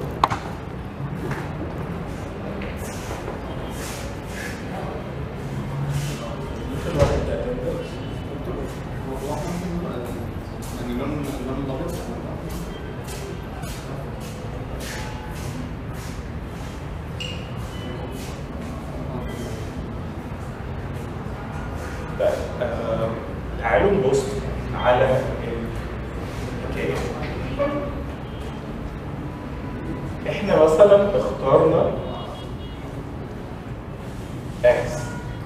ممكن الواحد يعتمد هو احنا يعني لون اللون الابيض طيب، آه، تعالوا نبص على ال- اوكي احنا مثلا اخترنا اكس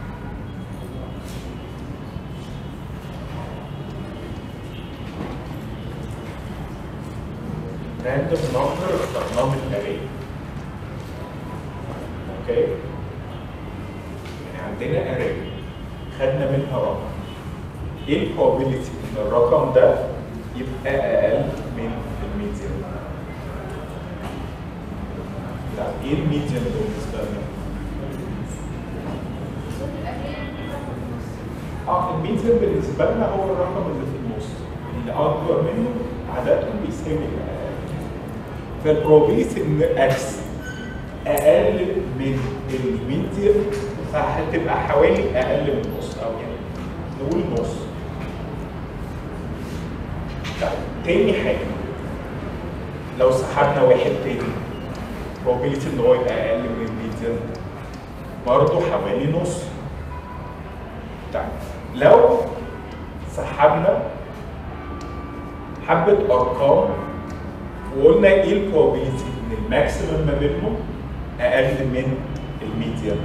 راندوم نمبر اخترناه من الاري اوكي يعني عندنا اري خدنا منها رقم ايه البروبابيلتي ان الرقم ده يبقى اقل من الميديان لا ايه الميديان بالنسبه لنا اه الميديان بالنسبه لنا هو الرقم اللي في النص اللي اكبر منه عددهم بيساوي الاقل فالبروبابيلتي ان اكس اقل من الميديان فهتبقى حوالي اقل من نص او يعني نقول نص طيب تاني حاجه لو سحبنا واحد تاني probability ان هو يبقى اقل من الميديان برضه حوالي نص طيب لو سحبنا حبه ارقام وقلنا ايه البروبابيلتي ان الماكسيمم ما بينهم اقل من الميديان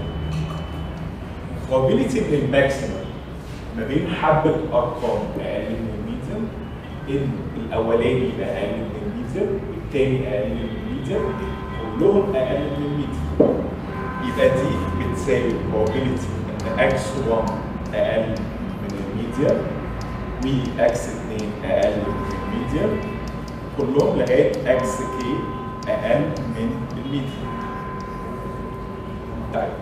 probability ان الماكسيمم ما بين حبه ارقام اقل من الميديان ان الاولاني يبقى اقل من الميديان والتاني اقل من الميديان كلهم اقل من الميديان يبقى دي بتساوي probability ان x1 اقل من الميديان و x2 اقل من الميديان كلهم لغايه xk اقل من الميديان طيب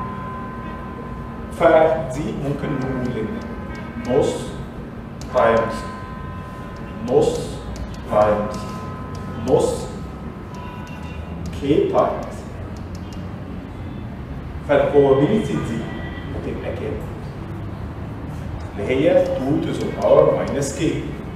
فدي ممكن نقول ان نص تايمز نص تايمز نص كي تايمز فالبروبابيلتي دي هتبقى كام؟ اللي هي 2 to the power minus k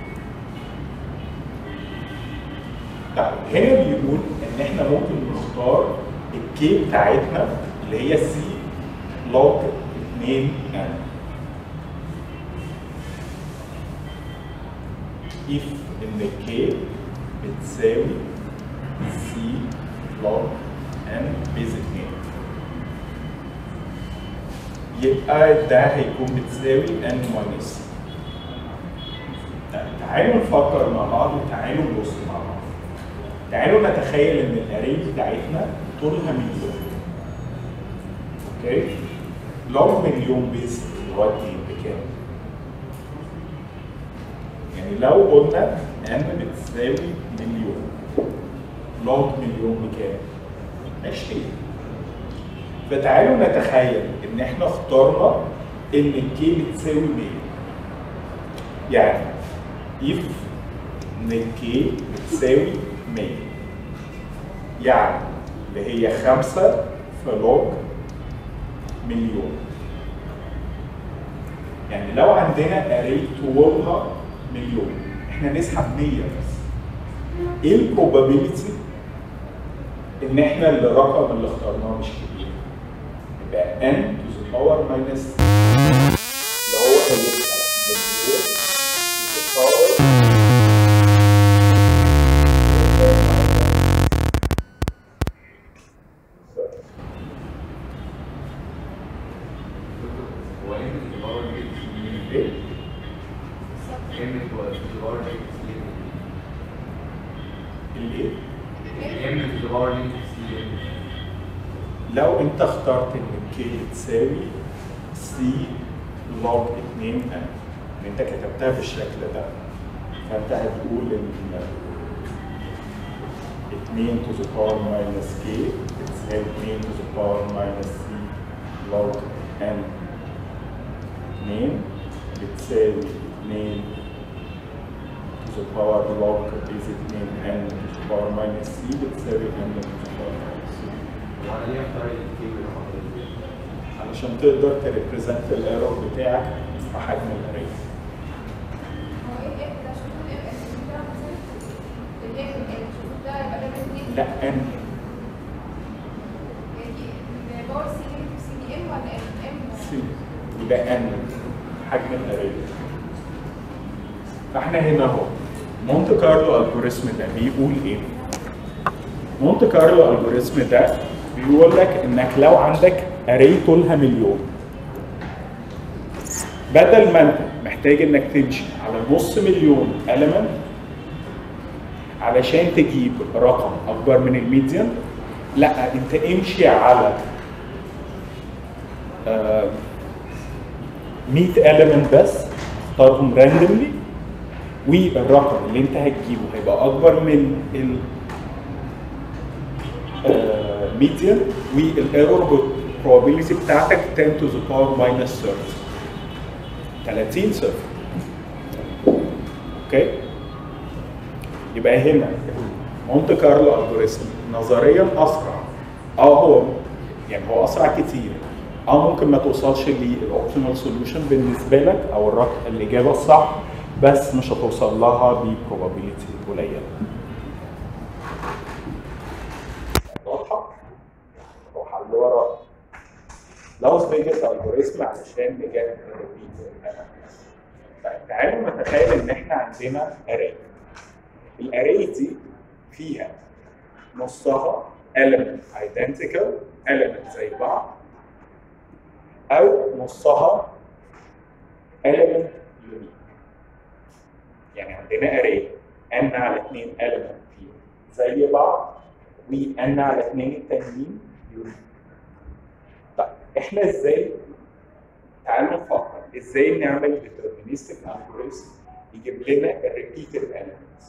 طيب هنا بيقول ان احنا ممكن نختار الكي بتاعتنا اللي هي سي لوج 2 ان if ان k بتساوي c log n بيز 2 يبقى ده هيكون بتساوي n minus طيب تعالوا نفكر مع بعض وتعالوا نبص مع بعض تعالوا نتخيل ان الاري بتاعتنا طولها مليون اوكي لو مليون بيز دلوقتي بكام؟ يعني لو قلنا ان بتساوي مليون لوج مليون بكام؟ 20 فتعالوا نتخيل ان احنا اخترنا ان الكي بتساوي 100 يعني if ان الكي بتساوي 100 يعني اللي هي 5 في لوج مليون يعني لو عندنا اري طولها مليون احنا نسحب 100 بس ايه البروبابيلتي ان احنا الرقم اللي اخترناه مش كبير يبقى n to the power minus اللي هو هيبقى مليون to the power هو ام في الباور نيجاتيف ايه؟ ام في الباور نيجاتيف الايه؟ ام في الباور نيجاتيف لو انت اخترت ان الكي تساوي سي لوج 2 ان انت كتبتها بالشكل ده فانت هتقول ان 2 to the power minus k بتساوي 2 to the power minus c log n 2 بتساوي 2 to the power log is 2 n to the power minus c بتساوي n to the power minus c وانا ليه اختار الكيبل علشان تقدر تريبريزنت الايرور بتاعك في حجم الاري هو ايه الاف ده شوفوا الاف اس ده مثلا الاف ال شوفوا ده يبقى ده من لا ان يعني باور سي نيجاتيف سي دي ام ولا ام ام سي يبقى ان حجم الاري فاحنا هنا اهو مونت كارلو الجوريزم ده بيقول ايه؟ مونت كارلو الجوريزم ده بيقول لك انك لو عندك اري طولها مليون بدل ما انت محتاج انك تمشي على نص مليون element علشان تجيب رقم اكبر من الميديان لا انت امشي على آه، 100 element بس اختارهم randomly والرقم اللي انت هتجيبه هيبقى اكبر من ال ميديان والايرور probability بتاعتك 10 to the power minus 30 30 صفر اوكي يبقى هنا مونت كارلو الجوريزم نظريا اسرع اه هو يعني هو اسرع كتير اه ممكن ما توصلش للاوبتيمال سوليوشن بالنسبه لك او الرقم الاجابه الصح بس مش هتوصل لها ببروبابيلتي قليله واضحه؟ روح على اللي وراه لاوس فيجاس الجوريزم علشان نجد طيب تعالوا نتخيل ان احنا عندنا اري الاري دي فيها نصها element identical element زي بعض او نصها element unique يعني عندنا array n على 2 element فيه زي بعض و n على 2 التانيين unique طيب احنا ازاي تعالوا نفكر ازاي نعمل deterministic algorithm يجيب لنا الريبيتد elements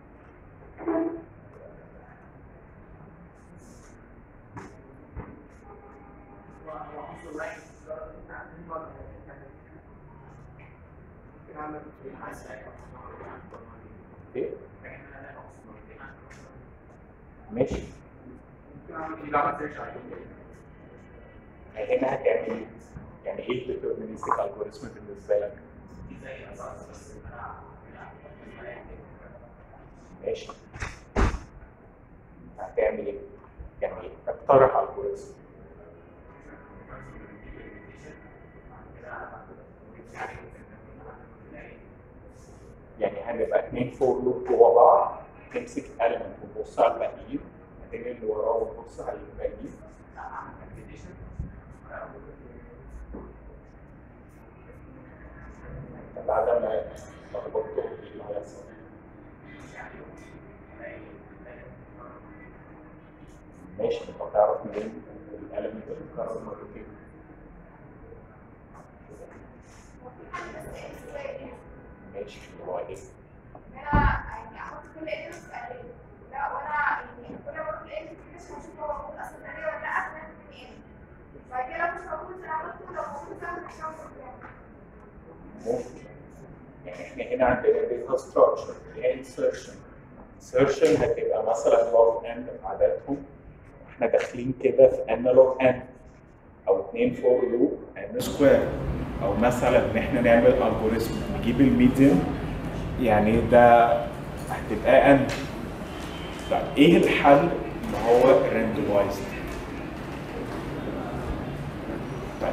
ايه ماشي هنا هتعمل ايه؟ يعني ايه الديترمينستيك الجوريزم بالنسبه لك؟ ماشي هتعمل ايه؟ يعني ايه؟ اقترح الجوريزم يعني هنبقى اتنين فور لوب جوا بعض تمسك element وتبص على الباقيين بعدين اللي وراه وتبص على الباقيين بعد ما لخبطته ايه اللي هيحصل؟ ماشي انت تعرف منين الالم ده بيتكرر مرتين ماشي اللي هو ايه؟ انا يعني احط كل ايه في قلبي لا وانا يعني كل ما اروح الايه كده عشان اشوف هو موجود اصلا قلبي ولا لا اصلا من ايه بعد كده لو مش موجود انا عملته لو موجود انا مش هعمل ممكن يعني احنا هنا عندنا داتا ستراكشر اللي هي insertion insertion هتبقى مثلا log n في عددهم احنا داخلين كده في n log n او 2 فور لوب n سكوير او مثلا ان احنا نعمل الجوريزم نجيب الميديان يعني ده هتبقى n طب ايه الحل اللي هو الراندومايزد طيب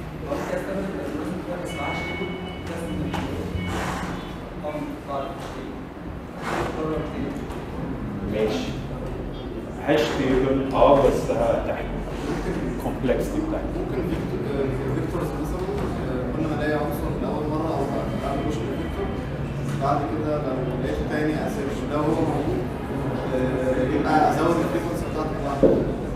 ماشي هاش تيبل اه بس تحت الكومبلكسيتي بتاعتي ممكن فيكتورز مثلا آه، كل ما الاقي عنصر لاول مره او بعمل مش فيكتور بعد كده لو لقيت تاني اسيرش ده هو موجود آه، يبقى ازود الفريكونسي بتاعته بعد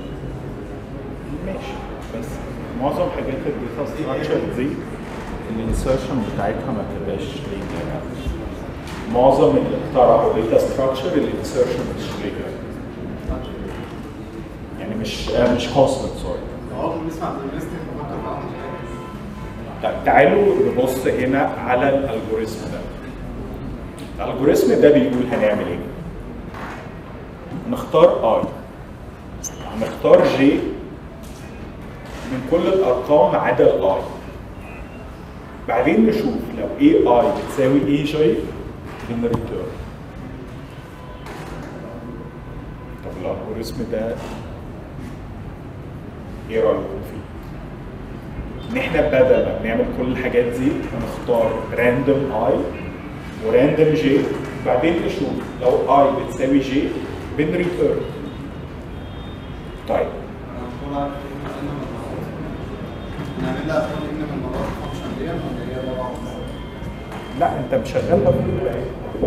ماشي بس معظم حاجات الداتا ستراكشر دي الانسرشن بتاعتها ما بتبقاش لينير معظم اللي اخترعوا داتا ستراكشر الانسرشن مش لينير يعني مش آه مش كونستنت سوري هو بنسمع ديترمينستيك بفكر بقى أعمل إيه. طب تعالوا نبص هنا على الالجوريزم ده الالجوريزم ده بيقول هنعمل ايه نختار اي هنختار جي من كل الارقام ما عدا الاي بعدين نشوف لو اي اي بتساوي اي جي بنريتيرن طب الالجوريزم ده ايه رايكم فيه ان احنا بدل ما بنعمل كل الحاجات دي هنختار راندوم اي وراندوم جي بعدين نشوف لو اي بتساوي جي بنريتيرن طيب انا طول عارف ان من المرات نعمل لها اصلا ان من المرات فانكشن دي ولا هي طبعا لا انت مشغلها في الباقي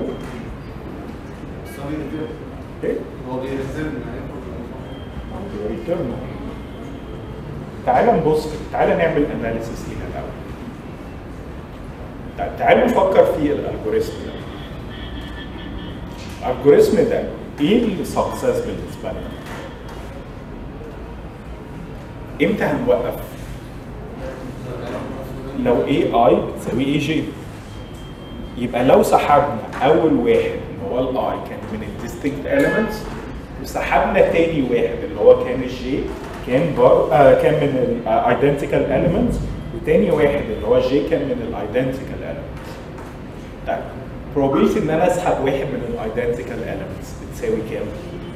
بس هو بيريتيرن ايه هو بيريزيرن هيخرج ريتيرن تعال نبص تعال نعمل اناليسيس ليها الاول طيب تعال نفكر في الالجوريزم ده الالجوريزم ده ايه السكسس بالنسبه لنا امتى هنوقف لو اي اي بتساوي اي جي يبقى لو سحبنا اول واحد اللي هو الاي كان من الديستنكت elements وسحبنا تاني واحد اللي هو كان الجي كان بر... آه كان من الايدنتيكال elements وتاني واحد اللي هو جي كان من الايدنتيكال elements طيب probability ان انا اسحب واحد من الايدنتيكال elements بتساوي كام؟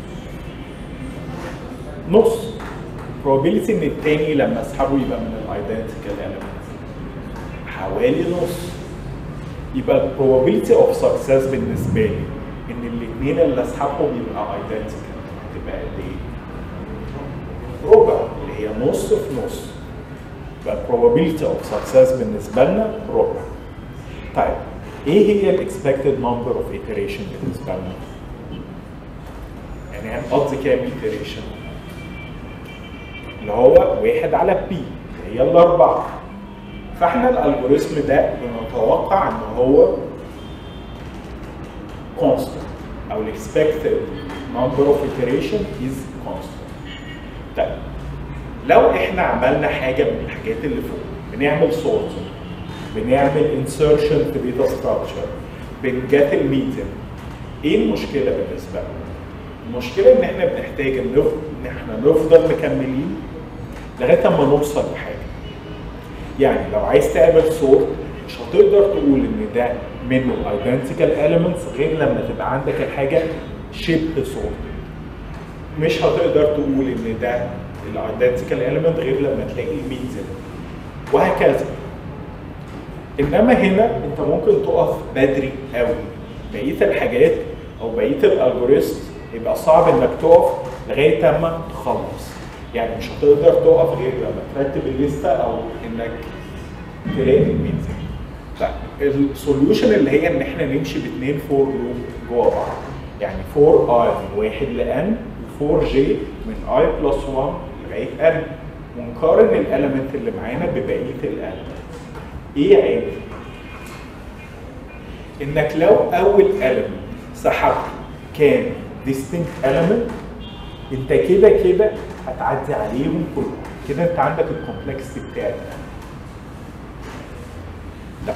نص probability ان التاني لما اسحبه يبقى من الايدنتيكال elements حوالي نص يبقى ال probability of success بالنسبه لي ان الاثنين اللي اسحبهم يبقى identical هتبقى قد ايه؟ ربع اللي هي نص في نص يبقى ال probability of success بالنسبه لنا ربع طيب ايه هي الاكسبكتد نمبر اوف iteration بالنسبه لنا؟ يعني هنقضي كام iteration؟ اللي هو واحد على بي اللي هي الاربعه فاحنا الالجوريزم ده بنتوقع ان هو constant او expected number of iteration is constant طيب لو احنا عملنا حاجه من الحاجات اللي فوق بنعمل sorting بنعمل insertion في data structure بنجت الميتن ايه المشكله بالنسبه لنا؟ المشكله ان احنا بنحتاج ان نف- إن احنا نفضل مكملين لغايه اما نوصل لحاجه يعني لو عايز تعمل صوت مش هتقدر تقول ان ده منه ايدنتيكال elements غير لما تبقى عندك الحاجه شبه صوت مش هتقدر تقول ان ده الايدنتيكال element غير لما تلاقي الميزه وهكذا انما هنا انت ممكن تقف بدري قوي بقيه الحاجات او بقيه الالجوريزم يبقى صعب انك تقف لغايه اما تخلص يعني مش هتقدر تقف غير لما ترتب الليسته او انك تلاقي الميزه فالسوليوشن اللي هي ان احنا نمشي باثنين فور لوب جوه بعض يعني 4 اي من 1 ل n و 4 جي من اي بلس 1 لغايه n ونقارن الاليمنت اللي معانا ببقيه الاليمنت ايه عيب؟ انك لو اول element سحبته كان distinct element انت كده كده هتعدي عليهم كلهم كده انت عندك الكومبلكسيتي بتاعك لا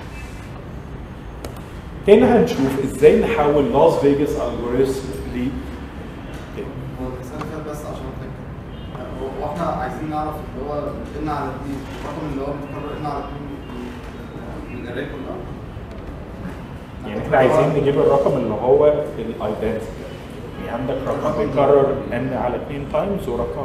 هنا هنشوف ازاي نحول لاس فيجاس الجوريزم ل هو المثال ده بس عشان اتاكد هو هو احنا عايزين نعرف اللي هو ان على 2 الرقم اللي هو متكرر ان على 2 من الاري كلها يعني احنا عايزين نجيب الرقم اللي هو الايدنتيتي يعني عندك رقم بيكرر n على 2 تايمز ورقم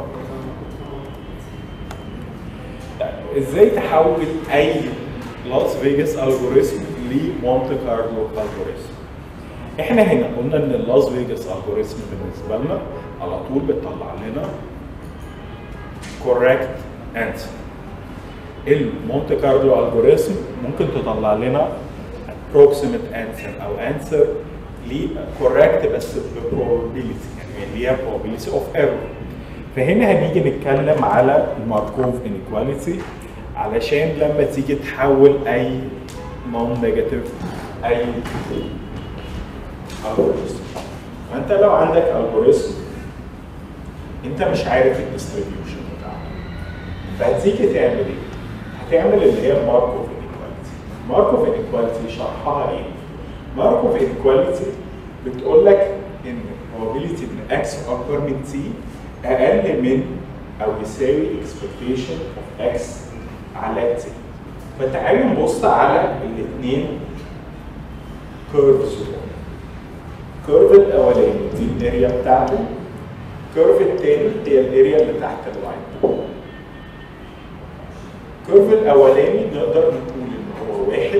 طيب، ازاي تحول اي لاس فيجاس الجوريزم لمونte كارلو الجوريزم احنا هنا قلنا ان اللاس فيجاس الجوريزم بالنسبه لنا على طول بتطلع لنا correct answer المونte كارلو الجوريزم ممكن تطلع لنا approximate answer او answer ليه correct بس ب probability يعني ليها probability of error فهنا هنيجي نتكلم على الماركوف inequality علشان لما تيجي تحول اي non negative اي algorithm فانت لو عندك algorithm انت مش عارف الديستريبيوشن بتاعه فهتيجي تعمل ايه؟ هتعمل اللي هي ماركوف انيكواليتي ماركوف انيكواليتي شرحها ايه؟ ماركوف انيكواليتي بتقول لك ان probability ان x اكبر من t اقل من او يساوي expectation of x على t فتعالوا نبص على الاثنين كيرفز الكيرف الاولاني دي الاريا بتاعته الكيرف الثاني هي الاريا اللي تحت اللاين الكيرف الاولاني نقدر نقول ان هو واحد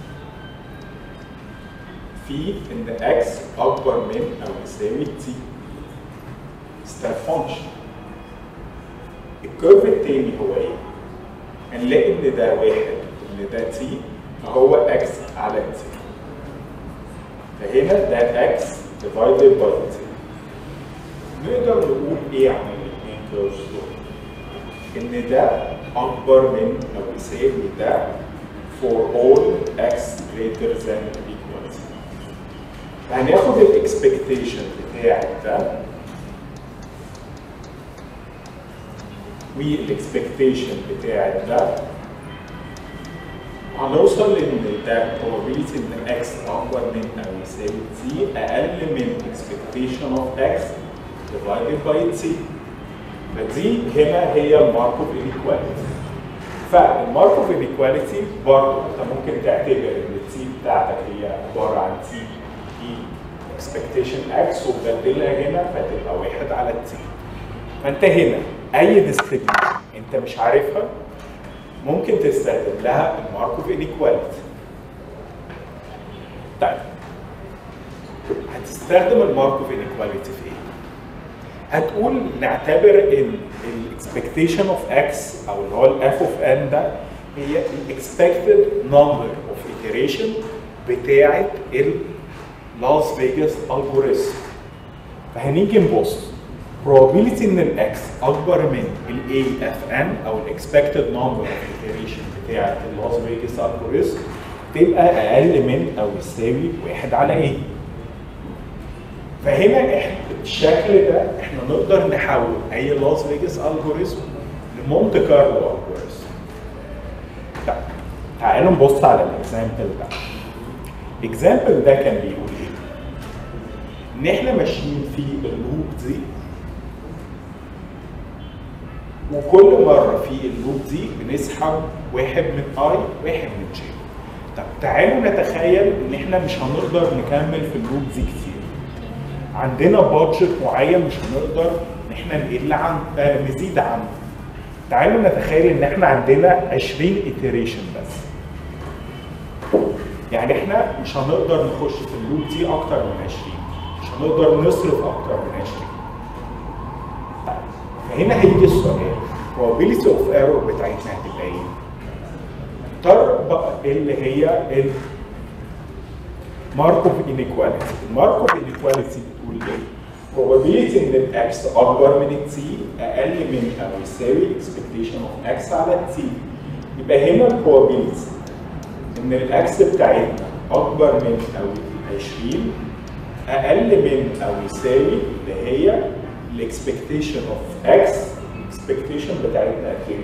في ان x اكبر من او يساوي t ستيب فانكشن الكيرف الثاني هو ايه؟ هنلاقي ان ده واحد ان ده t فهو x على t فهنا ده x divided by t نقدر نقول ايه عن الاثنين كيرفز دول؟ ان ده اكبر من او يساوي ده for all x greater than equal to هناخد الاكسبكتيشن بتاع ده والاكسبكتيشن بتاع ده هنوصل لان ده probability ان x اكبر من او يساوي t اقل من expectation of x divided by t فدي هنا هي الماركوف انيكواليتي فالماركوف انيكواليتي برضه انت ممكن تعتبر ان التي بتاعتك هي عباره عن تي اي اكسبكتيشن اكس وتبدلها هنا فتبقى واحد على التي فانت هنا اي ديستريبيوشن انت مش عارفها ممكن تستخدم لها الماركوف انيكواليتي طيب هتستخدم الماركوف انيكواليتي في ايه؟ هتقول نعتبر ان الاكسبكتيشن اوف اكس او اللي هو الاف اوف ان ده هي الاكسبكتد نمبر اوف iteration بتاعه اللاس فيجاس الجوريزم فهنيجي نبص probability ان الاكس اكبر من الاي اف ان او الاكسبكتد نمبر اوف iteration بتاعه اللاس فيجاس الجوريزم تبقى اقل من او يساوي واحد على ايه فهنا احنا الشكل ده احنا نقدر نحول اي لاس فيجاس الجوريزم لمونت كارلو الجوريزم طيب تعالوا نبص على الاكزامبل ده الاكزامبل ده كان بيقول ايه ان احنا ماشيين في اللوب دي وكل مره في اللوب دي بنسحب واحد من اي واحد من جي طب تعالوا نتخيل ان احنا مش هنقدر نكمل في اللوب دي كتير عندنا بادجت معين مش هنقدر ان احنا نقل عن آه نزيد عنه تعالوا نتخيل ان احنا عندنا 20 iteration بس يعني احنا مش هنقدر نخش في اللوب دي اكتر من 20 مش هنقدر نصرف اكتر من 20 طيب فهنا هيجي السؤال probability of error بتاعتنا هتبقى ايه؟ طرق اللي هي ال ماركوف انيكواليتي الماركوف انيكواليتي بتقول ايه؟ probability ان الاكس اكبر من التي اقل من او يساوي expectation of x على التي يبقى هنا probability ان الاكس بتاعتنا اكبر من او 20 اقل من او يساوي اللي هي الاكسبكتيشن اوف اكس الاكسبكتيشن بتاعتنا قد ايه؟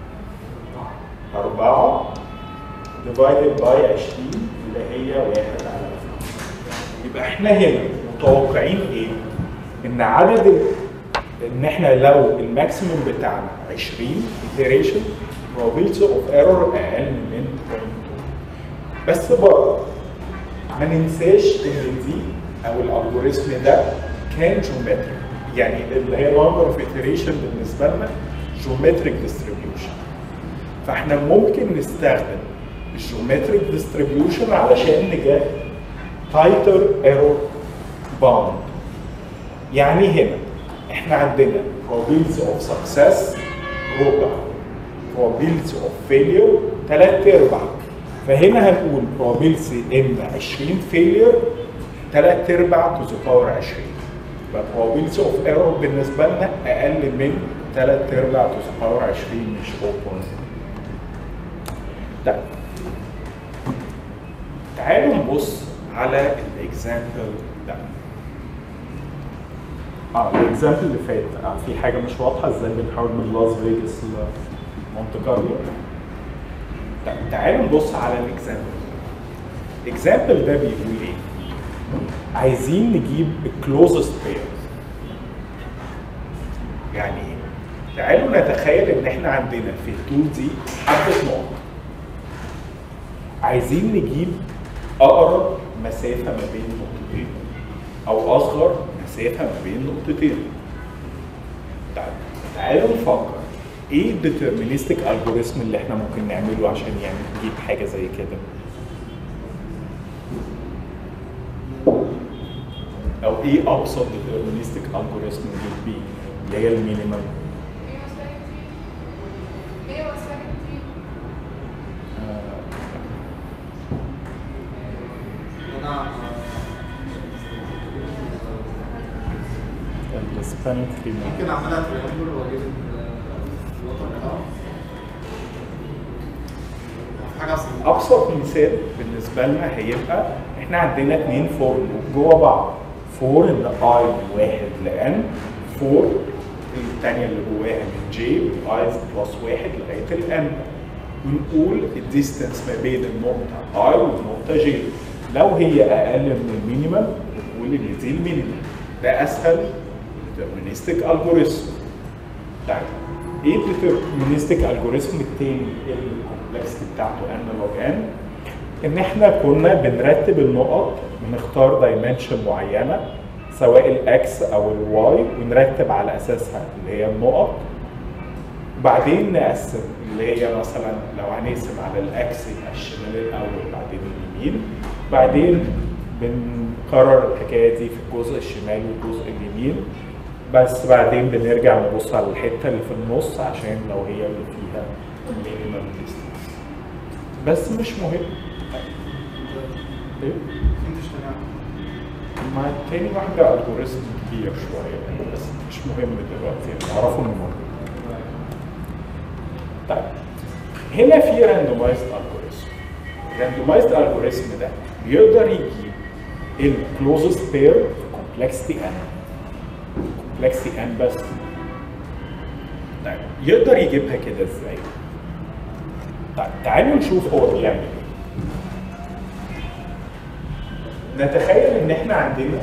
4 divided by 20 اللي هي 1 على 2 يبقى احنا هنا متوقعين ايه؟ ان عدد ال... ان احنا لو الماكسيموم بتاعنا 20 iteration probability of error اقل من 0.2 بس برضه ما ننساش ان دي او الالجوريزم ده كان جيومتريك يعني اللي هي number of iteration بالنسبه لنا جيومتريك distribution فاحنا ممكن نستخدم الجيومتريك ديستريبيوشن علشان نجاهد تايتر ايرور باوند يعني هنا احنا عندنا probability of success ربع probability of failure تلات ارباع فهنا هنقول probability ان 20 failure تلات ارباع to the power 20 يبقى probability of error بالنسبه لنا اقل من تلات ارباع to the power 20 مش 0.2 طيب تعالوا نبص على الاكزامبل ده اه الاكزامبل اللي فات آه في حاجه مش واضحه ازاي بنحول من لاس فيجاس لمونte كارلو طيب تعالوا نبص على الاكزامبل الاكزامبل ده بيقول ايه عايزين نجيب الكلوزست بير يعني ايه تعالوا نتخيل ان احنا عندنا في التول دي حبه نقط عايزين نجيب اقرب مسافه ما بين نقطتين او اصغر مسافه ما بين نقطتين طيب تعالوا نفكر ايه الديترمينستيك الجوريزم اللي احنا ممكن نعمله عشان يعني نجيب حاجه زي كده او ايه ابسط ديترمينستيك الجوريزم نجيب بيه اللي هي المينيمم السبانينج تري ممكن اعملها تريانجل واجيب الوتر بتاعه حاجه اصلا ابسط مثال بالنسبه لنا هيبقى احنا عندنا اثنين فور جوه بعض فور ان اي من واحد لان فور الثانيه اللي جواها من جي اي بلس واحد لغايه الان ونقول الديستنس ما بين النقطه اي والنقطه جي لو هي اقل من المينيمم بنقول ان دي المينيمم ده اسهل ديترمينستيك الجوريزم طيب ايه الديترمينستيك الجوريزم التاني الكومبلكسيتي بتاعته ان لوج ان ان احنا كنا بنرتب النقط بنختار دايمنشن معينه سواء الاكس او الواي ونرتب على اساسها اللي هي النقط وبعدين نقسم اللي هي مثلا لو هنقسم على الاكس يبقى الشمال الاول بعدين اليمين بعدين بنكرر الحكايه دي في الجزء الشمالي والجزء اليمين بس بعدين بنرجع نبص على الحته اللي في النص عشان لو هي اللي فيها مينيمم ديستنس بس مش مهم ايه؟ فهمتش تاني مع تاني واحدة الجوريزم كبير شوية يعني بس مش مهم دلوقتي يعني اعرفه انه موجود. طيب هنا في راندومايزد الجوريزم. الراندومايزد الجوريزم ده بيقدر يجيب الكلوزست بير في كومبلكسيتي ان كومبلكسيتي ان بس طيب يقدر يجيبها كده ازاي؟ طيب تعالوا نشوف هو بيعمل ايه. نتخيل ان احنا عندنا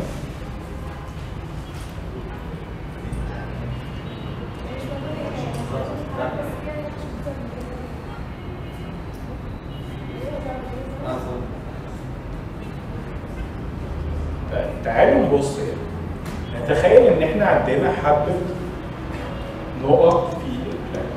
تعالوا نبص هنا نتخيل ان احنا عندنا حبه نقط في البلان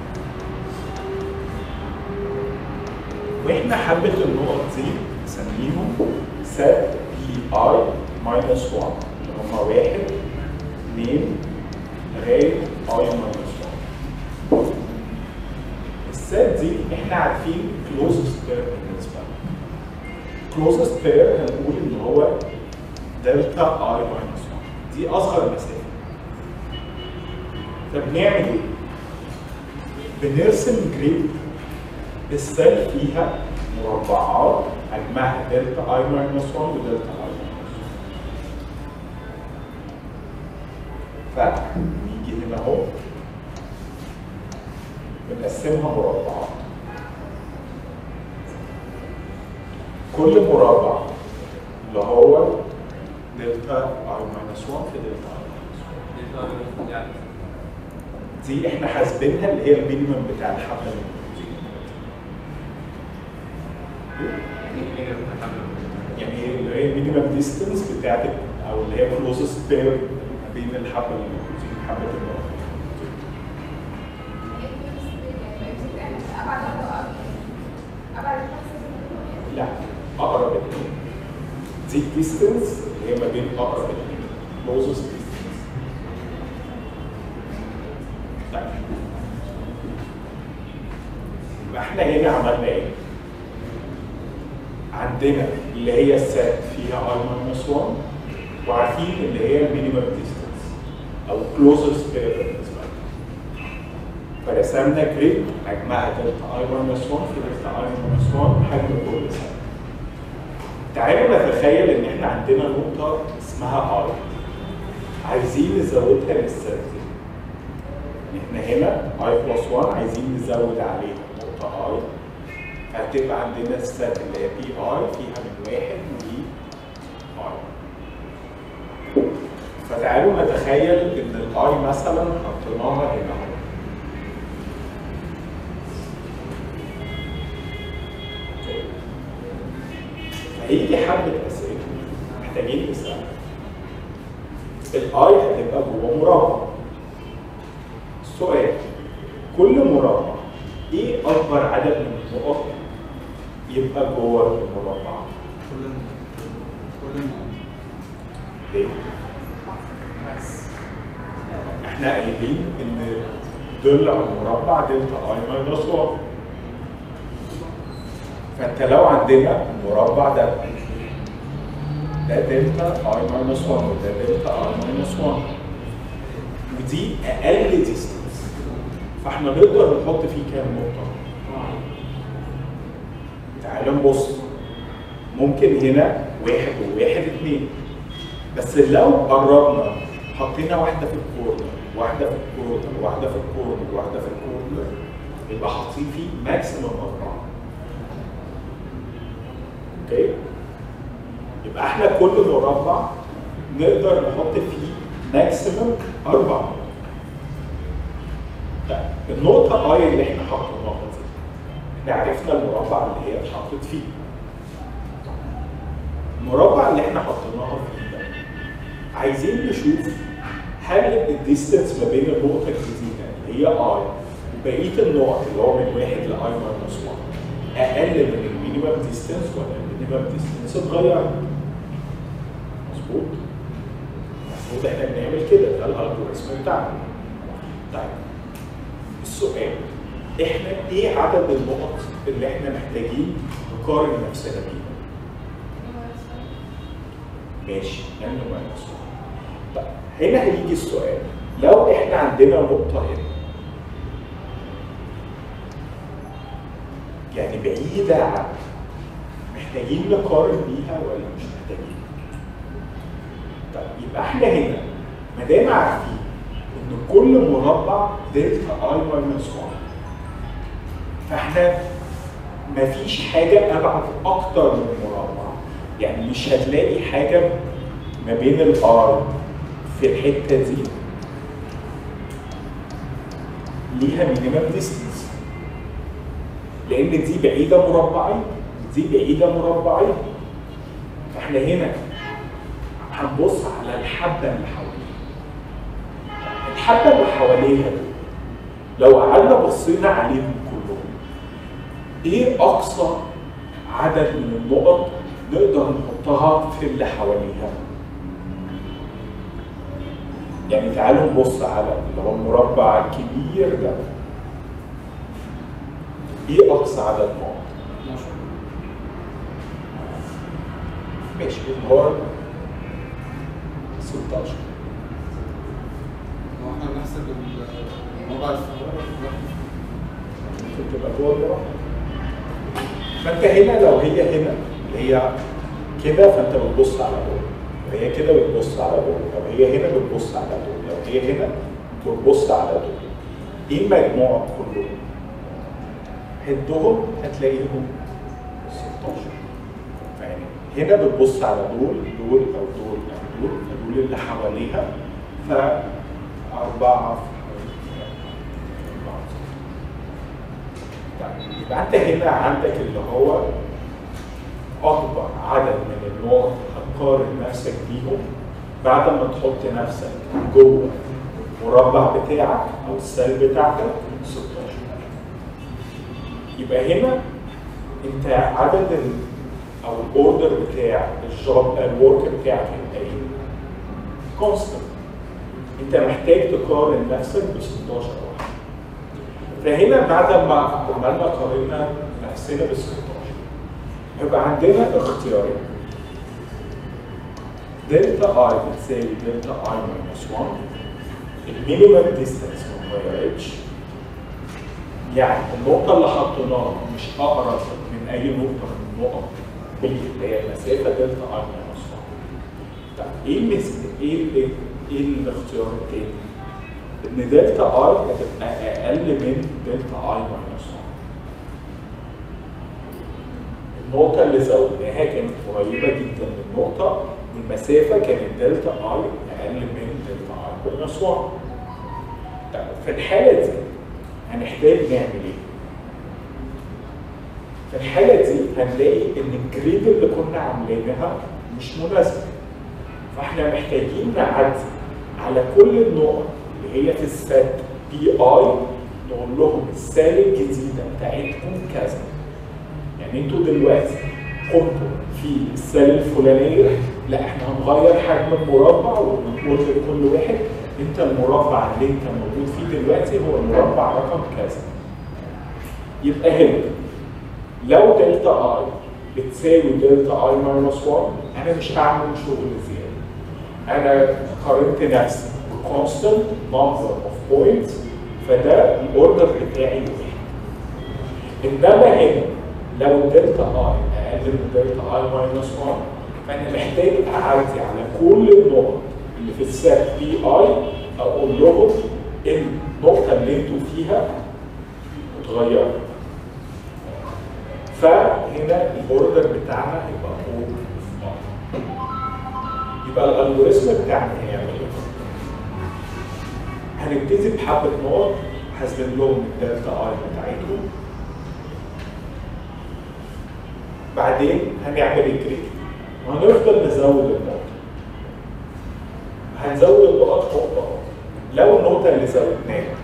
واحنا حبه النقط دي نسميهم سات بي اي ماينس 1 اللي هم 1 2 لغايه اي ماينس 1 السات دي احنا عارفين كلوزست بير بالنسبه لنا كلوزست بير هنقول ان هو دلتا اي ماينس 1 دي اصغر مسافه فبنعمل ايه؟ بنرسم جريد السيل فيها مربعات حجمها دلتا اي ماينس 1 ودلتا اي ماينس 1 فنيجي هنا اهو بنقسمها مربعات كل مربع اللي هو دلتا اي ماينس 1 في دلتا اي ماينس 1 دي احنا حاسبينها اللي هي المينيمم بتاع الحبه اللي موجودين. يعني هي اللي هي المينيمم ديستنس بتاعت او اللي هي كلوزست بير ما بين الحبه اللي موجودين حبه النقط لا اقرب اثنين دي الديستنس اللي هي ما بين اقرب اثنين كلوزست ديستنس طيب يبقى احنا هنا عملنا ايه؟ عندنا اللي هي السات فيها اي ماينس 1 وعارفين اللي هي المينيمم ديستنس او كلوزست بير بالنسبه لنا فرسمنا جريد حجمها دلتا اي ماينس 1 في دلتا اي ماينس 1 حجم كل سات تعالوا نتخيل ان احنا عندنا نقطه اسمها اي عايزين نزودها للسات دي احنا هنا اي بلس 1 عايزين نزود عليها نقطة اي هتبقى عندنا السات اللي هي بي اي فيها من واحد ل اي فتعالوا نتخيل ان الاي مثلا حطيناها هنا اهو فهيجي حبة أسئلة محتاجين نسألها الاي هتبقى جوه مربع سؤال كل مربع ايه اكبر عدد من النقط يبقى جوه المربع كل كل ليه؟ احنا قايلين ان ضلع المربع دلتا اي ماينس 1 فانت لو عندنا المربع ده ده دلتا اي ماينس 1 وده دلتا اي ماينس 1 ودي اقل ديستنس فاحنا نقدر نحط فيه كام نقطه؟ تعال نبص ممكن هنا واحد وواحد اتنين بس لو قربنا حطينا واحده في الكورنر واحده في الكورنر واحده في الكورنر واحده في الكورنر يبقى حاطين فيه ماكسيمم اربعه اوكي يبقى احنا كل مربع نقدر نحط فيه ماكسيمم اربع نقط طيب النقطة اي اللي احنا حطيناها دي احنا عرفنا المربع اللي هي اتحطت فيه المربع اللي احنا حطيناها فيه ده عايزين نشوف هل الديستنس ما بين النقطة الجديدة اللي هي اي وبقية النقط اللي هو من واحد لاي ماينس 1 اقل من المينيمم ديستنس ولا المينيمم ديستنس اتغير مظبوط المفروض احنا بنعمل كده ده الالجوريزم بتاعنا طيب السؤال احنا ايه عدد النقط اللي احنا محتاجين نقارن نفسنا بيها ماشي n ماينس 1 طيب هنا هيجي السؤال لو احنا عندنا نقطة هنا يعني بعيدة عن محتاجين نقارن بيها ولا مش محتاجين؟ طيب يبقى احنا هنا ما دام عارفين ان كل مربع دلتا اي ماينس 1 فاحنا مفيش حاجة أبعد أكتر من مربع يعني مش هتلاقي حاجة ما بين الار في الحتة دي ليها مينيمم ديستنس لأن دي بعيدة مربعين دي بعيدة مربعين فاحنا هنا هنبص على الحبة اللي حواليها الحبة اللي حواليها دول لو قعدنا بصينا عليهم كلهم ايه اقصى عدد من النقط نقدر نحطها في اللي حواليها يعني تعالوا نبص على اللي هو المربع الكبير ده ايه اقصى عدد نقط 12 ماشي اللي هو 16 هو احنا بنحسب ال- الموضوع الصغير ممكن تبقى جوه المربع فانت هنا لو هي هنا اللي هي كده فانت بتبص على دول لو هي كده بتبص على دول لو هي هنا بتبص على دول لو هي هنا بتبص على دول ايه المجموع كله؟ هدهم هتلاقيهم 16 فيعني هنا بتبص على دول دول او دول او دول فدول اللي حواليها فأربعة في أربعة طيب يبقى انت هنا عندك اللي هو اكبر عدد من النقط هتقارن نفسك بيهم بعد ما تحط نفسك جوه المربع بتاعك او السيل بتاعتك 16 يبقى هنا انت عدد ال او الاوردر بتاع الجوب الورك بتاعك انت ايه؟ كونستنت انت محتاج تقارن نفسك ب 16 واحد فهنا بعد ما عملنا قارنا نفسنا بال 16 يبقى عندنا اختيارين دلتا اي بتساوي دلتا اي ماينس 1 المينيمم ديستانس ما اتغيرتش يعني النقطة اللي حطيناها مش أقرب من أي نقطة من النقط اللي هي المسافة دلتا اي ماينس 1 طب إيه المس... إيه ال... إيه الاختيار التاني؟ إن دلتا اي هتبقى أقل من دلتا اي ماينس 1 النقطة اللي زودناها كانت قريبة جدا من النقطة والمسافة كانت دلتا اي أقل من دلتا اي ماينس 1 طب في الحالة دي هنحتاج نعمل ايه؟ في الحالة دي هنلاقي إن الجريد اللي كنا عاملينها مش مناسبة فاحنا محتاجين نعدي على كل النقط اللي هي في السات بي اي نقول لهم السالة الجديدة بتاعتكم كذا يعني انتوا دلوقتي قمتوا في السالة الفلانية لا احنا هنغير حجم المربع ونقول لكل واحد انت المربع اللي انت موجود فيه دلوقتي هو المربع رقم كذا يبقى هنا لو دلتا اي بتساوي دلتا اي ماينس 1 انا مش هعمل شغل زياده انا قارنت نفسي بكونستنت نمبر اوف بوينتس فده الاوردر بتاعي واحد انما هنا لو الدلتا اي اقل من دلتا اي ماينس 1 فانا محتاج اعدي على كل النقط اللي في السات بي اي اقول لهم النقطه اللي انتوا فيها اتغيرت فهنا الاوردر بتاعنا يبقى فوق يبقى الالجوريزم بتاعنا هيعمل ايه؟ هنبتدي بحبه نقط حاسبين لهم الدلتا اي بتاعتهم بعدين هنعمل الجريد وهنفضل نزود النقط هنزود النقط فوق بعض لو النقطه اللي زودناها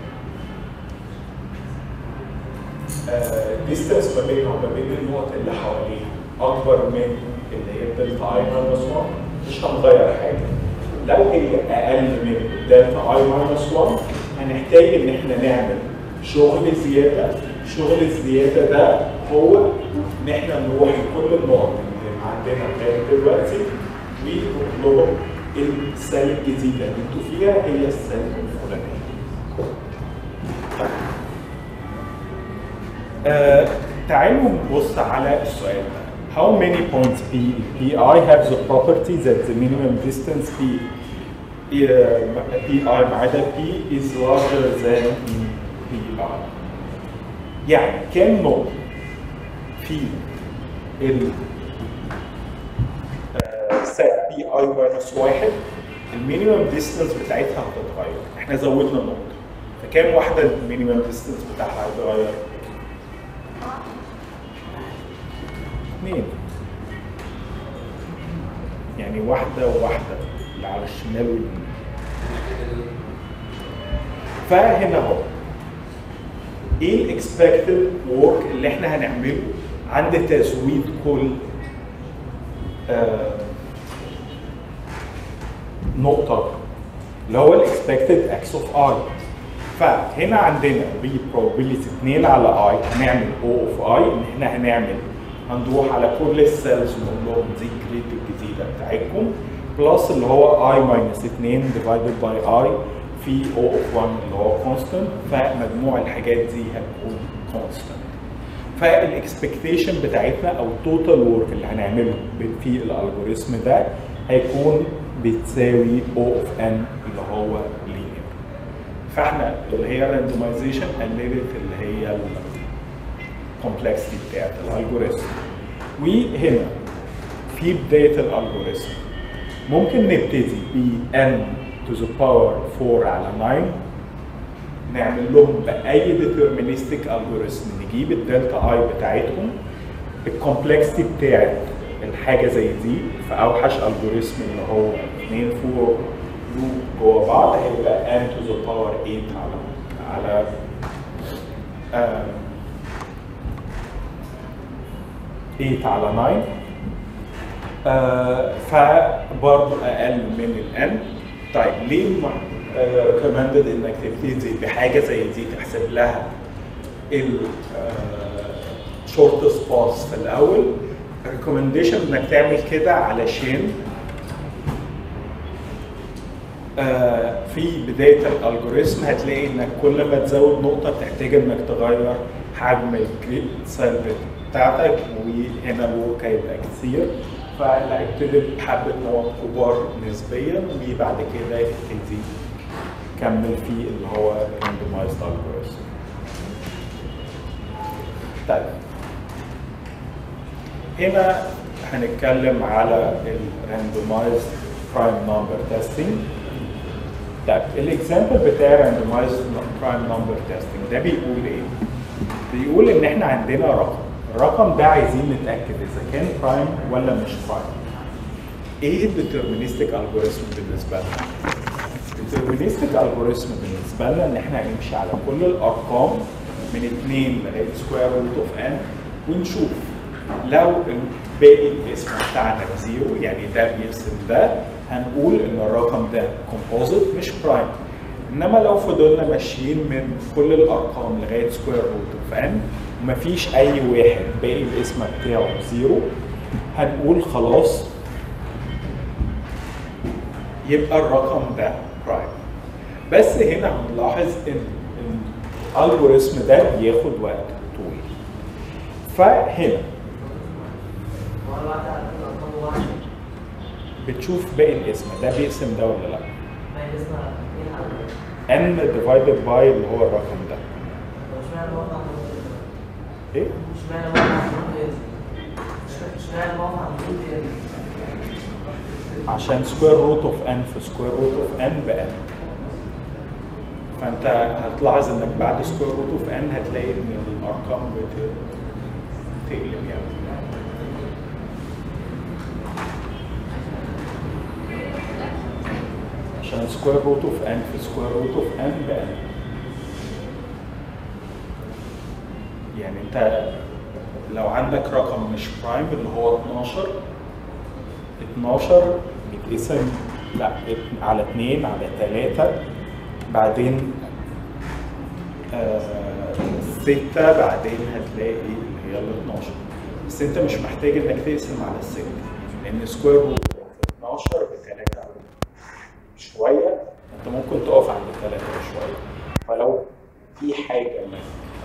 ديستنس ما بينها وما بين النقط اللي حواليها اكبر من اللي هي الدلتا اي ماينس 1 مش هنغير حاجه لو هي اقل من دلتا اي ماينس 1 هنحتاج ان احنا نعمل شغل زياده الشغل الزياده ده هو ان احنا نروح لكل النقط اللي عندنا لغايه دلوقتي ويروح لهم السيل الجديده اللي انتوا فيها هي السيل الفلانيه. طيب. آه تعالوا نبص على السؤال ده. How many points P, PI have the property that the minimum distance P, uh, PI ما عدا P is larger than PI. يعني كام نقطة في ال set بي اي ماينس واحد المينيمم ديستانس بتاعتها هتتغير احنا زودنا نقطة فكام واحدة المينيمم ديستانس بتاعها هيتغير؟ اثنين يعني واحدة وواحدة اللي على الشمال واليمين فهنا اهو ايه الاكسبكتد ورك اللي احنا هنعمله عند تزويد كل آه نقطة اللي هو الاكسبكتد اكس اوف اي فهنا عندنا بي probability 2 على اي هنعمل او اوف اي ان احنا هنعمل هنروح على كل السيلز ونقول لهم دي الجريد الجديده بتاعتكم بلس اللي هو اي ماينس 2 ديفايدد باي اي في او اوف 1 اللي هو كونستنت فمجموع الحاجات دي هتكون كونستنت فالاكسبكتيشن بتاعتنا او التوتال ورك اللي هنعمله في الالجوريزم ده هيكون بتساوي او اوف ان اللي هو لينير فاحنا اللي هي راندومايزيشن قللت اللي هي الكومبلكسيتي بتاعت الالجوريزم وهنا في بدايه الالجوريزم ممكن نبتدي ب n to the power 4 على 9 نعمل لهم باي ديترمينستيك الجوريزم نجيب الدلتا اي بتاعتهم الكومبلكسيتي بتاعت الحاجه زي دي في اوحش الجوريزم اللي هو 2 فور لوب جوه بعض هيبقى n to the power 8 على على آه 8 على 9 آه فبرضه اقل من الان طيب ليه ريكومندد انك تبتدي بحاجه زي دي تحسب لها الشورتست باس في الاول ريكومنديشن انك تعمل كده علشان آه في بدايه الالجوريزم هتلاقي انك كل ما تزود نقطه بتحتاج انك تغير حجم الجريد سيل بتاعتك وهنا الورك هيبقى كتير فلا ابتدي بحبه نقط كبار نسبيا وبعد كده ابتدي كمل في اللي هو randomized algorithm. طيب هنا هنتكلم على ال randomized prime number testing. طيب الاكزامبل بتاع randomized prime number testing ده بيقول ايه؟ بيقول ان احنا عندنا رقم الرقم ده عايزين نتاكد اذا كان برايم ولا مش برايم ايه الديترمينستيك الجوريزم بالنسبه لنا الديترمينستيك الجوريزم بالنسبه لنا ان احنا هنمشي على كل الارقام من 2 لغايه سكوير روت اوف ان ونشوف لو باقي الاسم بتاعنا بزيرو يعني ده بيرسم ده هنقول ان الرقم ده كومبوزيت مش برايم انما لو فضلنا ماشيين من كل الارقام لغايه سكوير روت اوف ان ومفيش اي واحد باقي الاسم بتاعه زيرو هنقول خلاص يبقى الرقم ده برايم بس هنا هنلاحظ ان الالجوريزم ده بياخد وقت طويل فهنا مرة واحدة على الأرقام واحد بتشوف باقي الاسم ده بيقسم ده ولا لا ما هي اسمها ايه على n divided by اللي هو الرقم ده طب اشمعنى واقف عند النقطة دي؟ ايه اشمعنى واقف عند النقطة دي؟ اشمعنى- اشمعنى واقف عند النقطة دي؟ عشان سكوير روت اوف ان في سكوير روت اوف ان بان فانت هتلاحظ انك بعد سكوير روت اوف ان هتلاقي ان الارقام بت- بتقلب يعني عشان سكوير روت اوف ان في سكوير روت اوف ان بان يعني انت لو عندك رقم مش برايم اللي هو 12 12 بيتقسم لا ات- على 2 على 3 بعدين آه 6 بعدين هتلاقي اللي هي ال 12 بس انت مش محتاج انك تقسم على الستة لان سكوير روت 12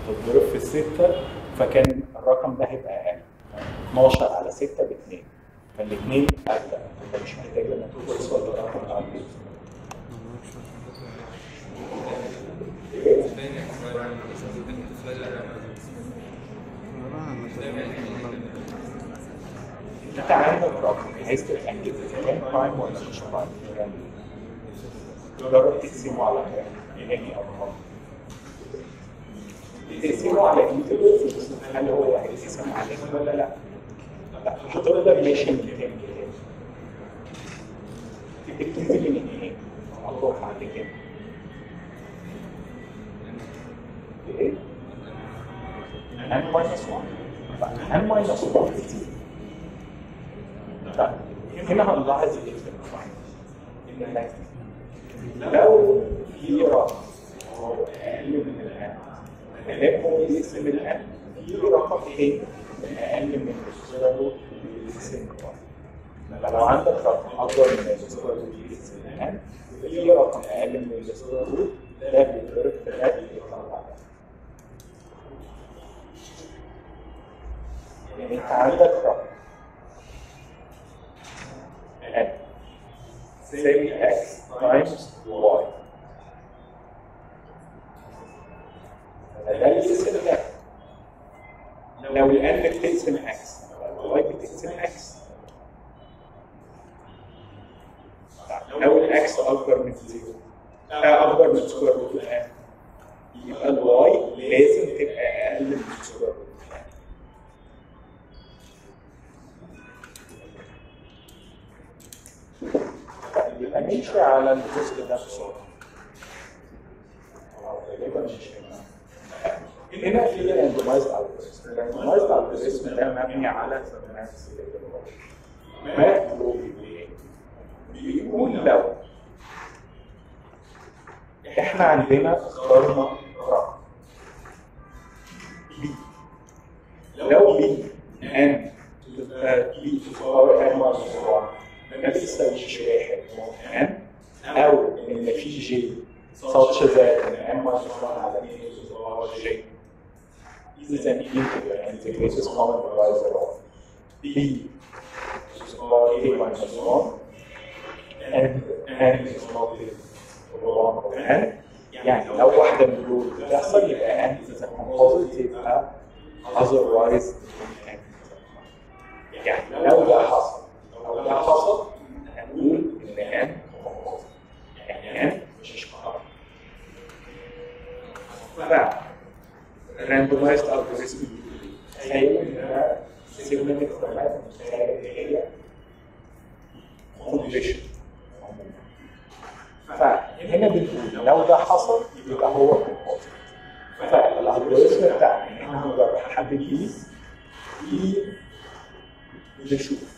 هتتضرب في الستة فكان الرقم ده هيبقى اقل 12 على 6 ب 2 فالاثنين اغلى انت مش محتاج لما توصل للرقم على البيت انت عندك رقم عايز تتاكد اذا كان برايم ولا مش برايم يعني جرب تقسمه على كام يعني ارقام تقسمه على انتجرز هل هو هيتقسم عليك ولا لا؟ لا هتفضل ماشي من كام لكام تبتدي من ايه؟ هتروح بعد كام؟ ايه؟ n minus 1 n minus 1 كتير طيب هنا هنلاحظ ايه في الفاين؟ لو في رقم هو اقل من الان الان هو بيقسم الان في رقم تاني اقل من السكوير روت بيقسم الواي لو عندك رقم اكبر من السكوير روت بيقسم الان في رقم اقل من السكوير روت ده بيتضرب في ده بيطلع ده يعني انت عندك رقم n تساوي x times y ده يقسم ده لو ال n بتقسم x y بتقسم x لو ال x اكبر من زيرو آه، اكبر من سكوير روت ال n يبقى ال y لازم تبقى اقل من سكوير روت ال n يبقى نمشي على الجزء ده بسرعه أو غالبا مش هنا. هنا في الراندومايزد الجوريزم الراندومايزد الجوريزم ده مبني على ماث ماث لوجيك بيقول لو احنا عندنا اخترنا رقم بي لو بي ان بي تبقى ان ماينس 1 ما بيساويش واحد ان او ان في جي such that ان ان ماينس 1 على 2 تبقى جي is an integer and the greatest common divisor of b is about a minus 1 and n is not equal to 1 of n يعني لو واحدة من دول بتحصل يبقى n is a composite يبقى otherwise n يعني لو ده حصل لو ده حصل هنقول ان n composite يعني n مش قرار ف randomized algorithm تخيل ان سيجنال اكتمال هي condition فهنا بنقول لو ده حصل يبقى هو composite فالالجوريزم بتاعنا ان احنا هنجرب حد جديد نشوف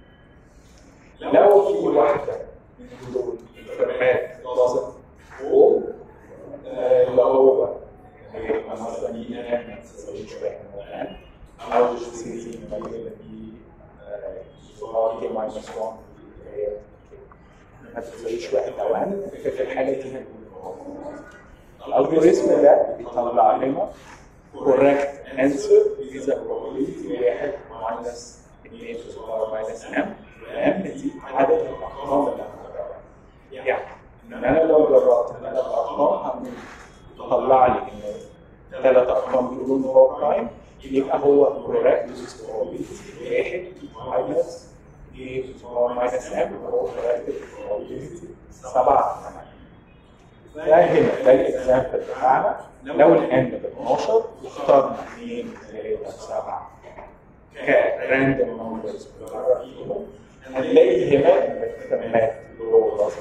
لو في واحده من دول الفرمات doesn't hold آه، اللي هو هيبقى مثلا ي ان ما تساويش واحد الان او سي ما يبقى دي صغار كي ماينس 1 هي ما تساويش واحد او ان في الحاله دي هنقول الالجوريزم ده بيطلع لنا correct answer is a probability واحد minus 2 to the power minus m m دي عدد الارقام اللي هنجربها يعني ان انا لو جربت ثلاث ارقام هطلع لي ان ثلاث ارقام بيقولوا ان هو برايم يبقى هو correct this is probability واحد minus 2 to the power minus m هو correct probability 7 8 ده هنا ده الاكزامبل بتاعنا لو الان ب 12 واخترنا 2 3 7 كراندوم نمبرز بنجرب فيهم هنلاقي هنا ان الكمات اللي هو لازم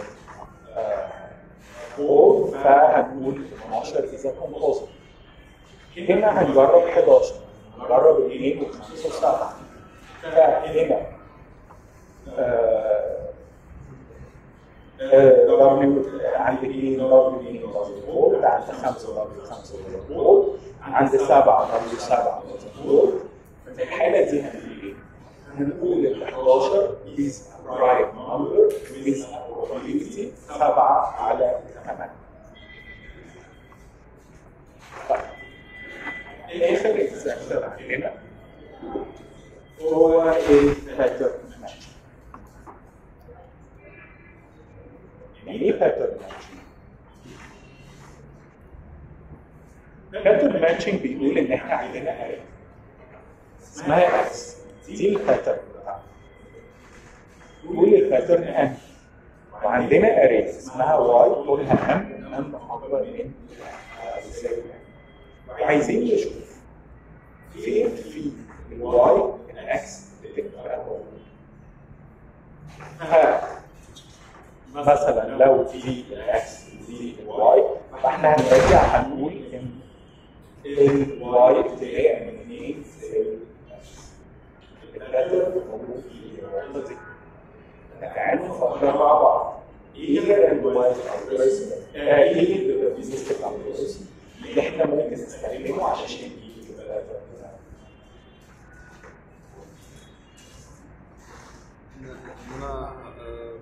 فور فهنقول 12 اذا كومبوزيت هنا هنجرب 11 هنجرب 2 و5 و7 فهنا آه دبليو عند 2 دبليو 2 فولت عند 5 دبليو 5 فولت عند 7 دبليو 7 فولت في الحاله دي هنقول ايه؟ هنقول ال 11 is a prime number with a probability 7 على 8 طيب ايه باترن ماتشنج؟ باترن ماتشنج بيقول ان احنا عندنا اري اسمها اكس دي الباترن بتاعنا قول الباترن ام وعندنا اري اسمها واي طولها ام ام اكبر من أو يساوي M. وعايزين نشوف فين في الواي الاكس بتبقى موجوده مثلا لو في الاكس في الواي فاحنا هنرجع هنقول ان الواي ابتداء من 2 تساوي الباترن موجود في النقطه دي تعالوا نفكر مع بعض ايه الراندومايز الجوريزم ايه البيزنس الجوريزم اللي احنا ممكن نستخدمه عشان نجيب الباترن بتاعنا ان انا آه،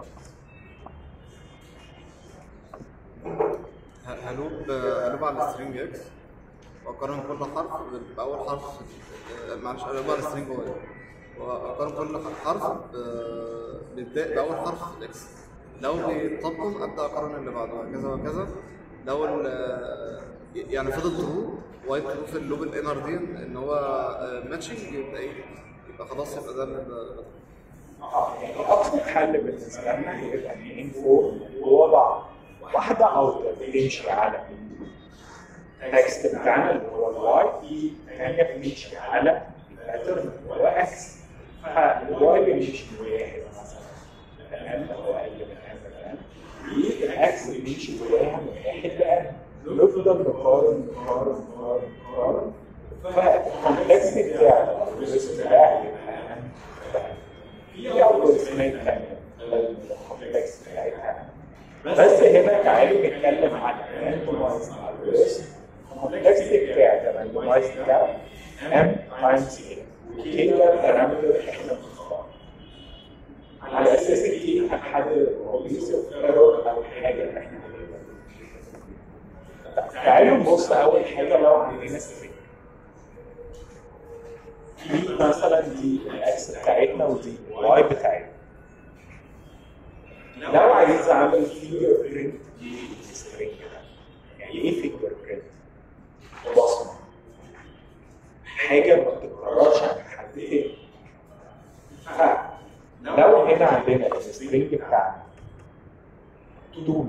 ه- هلوب هلوب على السترينج اكس واقارن كل حرف باول حرف آه، معلش هلوب على السترينج واي واقارن كل حرف ب- ببداية باول حرف الاكس لو بيتطبق ابدا اقارن اللي بعده وهكذا وهكذا لو ال- يعني فضل ترو واي ترو في اللوب الانر دي ان هو ماتشنج يبقى ايه يبقى خلاص يبقى ده ال- اه يعني ابسط حل بالنسبه لنا هيبقى اثنين فوق جوه بعض واحده اوتر بتمشي على التكست بتاعنا اللي هو الواي في ثانيه بتمشي على الباترن اللي هو اكس فالواي بيمشي واحد مثلا تمام او اقل من ام تمام الاكس بيمشي جواها من واحد لام نفضل نقارن نقارن نقارن نقارن فالكومبلكسيتي بتاع الريسك ده هيبقى اهم في الجوريزمات ثانيه الكومبلكس بتاعتها بس هنا تعالوا نتكلم عن الراندومايز الجوريزم الكومبلكسيتي بتاع الراندومايز ده ام تايمز ايه وكي ده بارامتر احنا بنختاره على اساس ايه هنحدد الرئيس ايرور او حاجه احنا هنعملها. تعالوا نبص اول حاجه لو عندنا سترينج دي مثلا دي الاكس بتاعتنا ودي الواي بتاعتنا لو عايز اعمل فينجر برنت للسترينج ده يعني ايه فينجر برنت؟ بصمه حاجه ما بتتكررش عند حد تاني فلو هنا عندنا السترينج بتاعنا طوله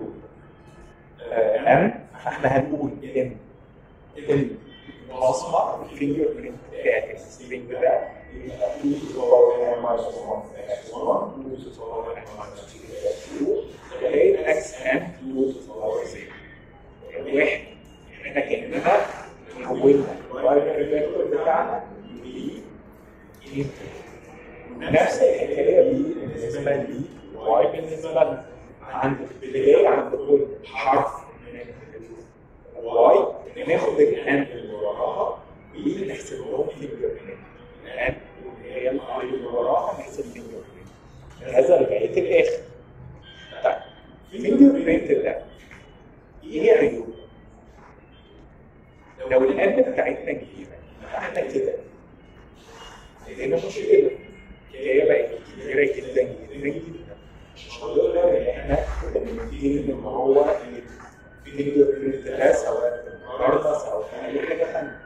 ام فاحنا هنقول ان البصمه الفينجر برنت بتاعت السترينج ده يبقى 2 to the power n minus 1 x 1 2 to the power n minus 2 x 2 لغايه x n 2 to the power 0 واحد احنا كاننا حولنا البرايمري فيكتور بتاعنا ل نفس الحكايه دي بالنسبه لي واي بالنسبه لنا عند البدايه عند كل حرف من الواي ناخد الان اللي وراها ونحسب لهم فينجر برينت الان اللي هي الاي اللي وراها نحسب فينجر برينت هذا لغايه الاخر طيب فينجر برينت ده ايه عيوبه؟ لو الان بتاعتنا كبيره فاحنا كده عندنا مشكله هي بقت كبيره جدا جدا جدا مش هنقدر ان احنا ننتهي ان هو فينجر برينت ده سواء في المقارنه سواء في اي حاجه ثانيه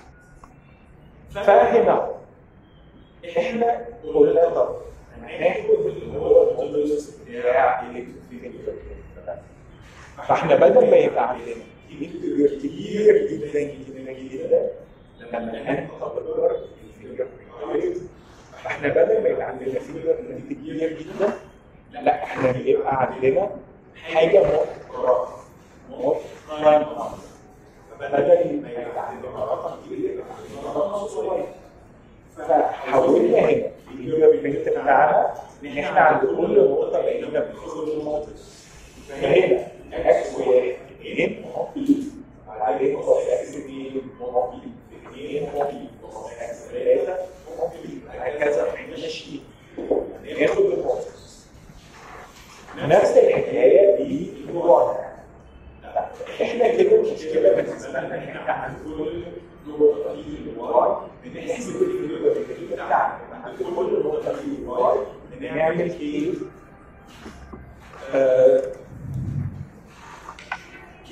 فهنا احنا قلنا طب هناخد اللي هو المودولس بتاع الفينجر برينت ده فاحنا بدل ما يبقى عندنا فينجر كبير جدا جدا جدا لما هنكبر الفينجر برينت فاحنا بدل ما يبقى عندنا فينجر برينت كبير جدا لا احنا بيبقى عندنا حاجه مؤقته مؤقته بدل ما يبقى عندنا رقم كبير يبقى عندنا رقم صغير فحولنا هنا الفينجر برينت بتاعنا ان احنا عند كل نقطه بقينا بناخد النقطه فهنا اكس واحد اثنين بعدين نقطه اكس اثنين نقطه اثنين نقطه اكس ثلاثه هكذا احنا ماشيين ناخد النقطه نفس الحكايه دي الواي احنا كده المشكله بالنسبه لنا ان احنا عند كل نقطه في الواي بنحسب الفيجر بتاعنا عند كل نقطه في الواي بنعمل ايه؟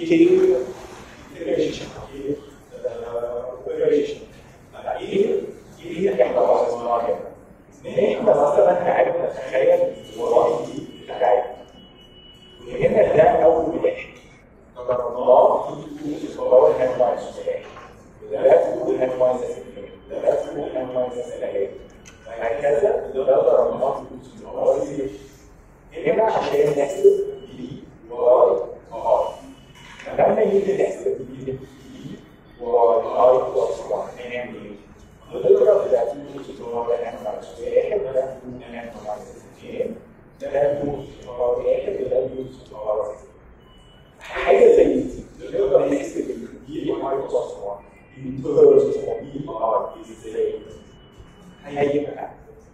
كي اوبريشن اوبريشن ايه ايه اللي احنا لاحظناه هنا؟ ان احنا مثلا قاعد نتخيل الوظائف دي بتاعتنا وهنا ده اول واحد ضربناه في 2 باور ان ماينس واحد وده 2 ان ماينس اثنين وده 2 ان ماينس ثلاثه وهكذا ده ضربناه في 2 باور زيرو هنا عشان نحسب بي واي ار لما نيجي نحسب بي بي واي اي بلس 1 نعمل ايه؟ نضرب ده 2 باور ان ماينس واحد وده 2 ان ماينس اثنين ده 2 باور واحد وده 2 باور زيرو حاجه زي دي نقدر نحسب البي اي بلس 1 in terms of بي ار ازاي؟ هيبقى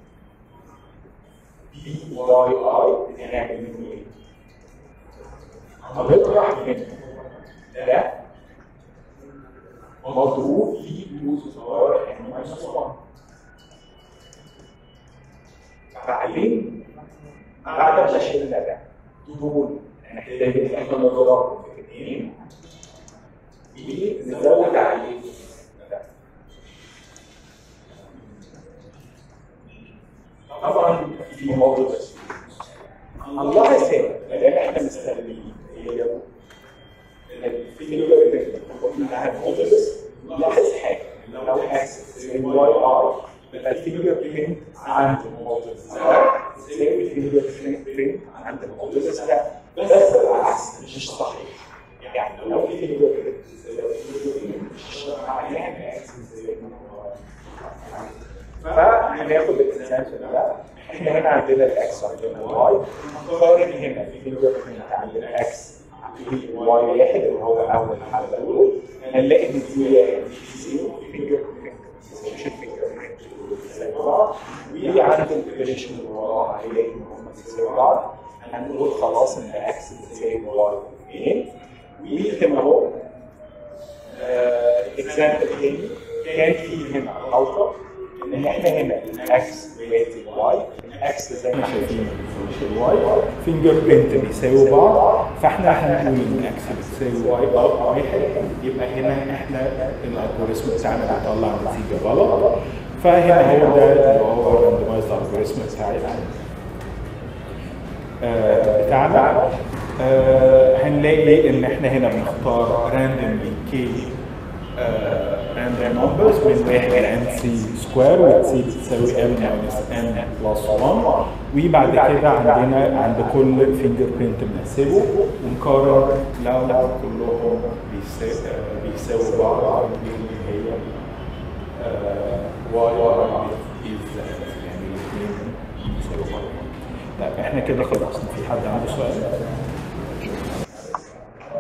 بي واي اي هنعمل منه ايه؟ هنطرح منه ده مضروب في 2 باور ان ماينس 1 بعدين بعد ما شلنا ده دول نحتاج ان احنا نضربهم في اثنين ونزود عليه ده طبعا في موضوع بس هنلاحظ هنا لان احنا مستخدمين هي الفيجر بتاعها مودلس لاحظ حاجه لو اكسس زي واي ار يبقى الفيجر برينت عند المودلس ده زي الفيجر برينت عند المودلس ده بس العكس مش صحيح يعني لو في فيجر برينت مش معناها ان اكسس زي فهناخد الاكستنشن ده احنا هنا عندنا الاكس عندنا الواي نقارن هنا في فينجر برينت عندنا اكس في واي واحد اللي هو اول حاجه دول هنلاقي ان دي واحد في زيرو في فينجر برينت مش الفينجر برينت زي بعض ويجي عند الاوبريشن اللي وراها هنلاقي ان هم زي بعض هنقول خلاص ان اكس بتساوي واي اثنين وهنا اهو اكزامبل تاني كان في هنا غلطه ان احنا هنا الاكس ريليتد واي الاكس زي ما احنا شايفين في الواي فينجر برينت بيساووا بعض فاحنا هنقول ان اكس بتساوي واي واحد يبقى هنا احنا الالجوريزم بتاعنا بيطلع نتيجه غلط فهنا هو ده اللي هو الراندمايزد الجوريزم بتاعنا آه بتاعنا آه هنلاقي ان احنا هنا بنختار راندوملي كي راندوم نمبرز من واحد لان سي سكوير وسي بتساوي ام ماينس ان بلس 1 وبعد كده عندنا عند كل فينجر برينت بنحسبه ونقارن لو كلهم بيساووا بعض اللي هي واي ار يعني الاثنين بيساووا بعض طيب احنا كده خلصنا في حد عنده سؤال؟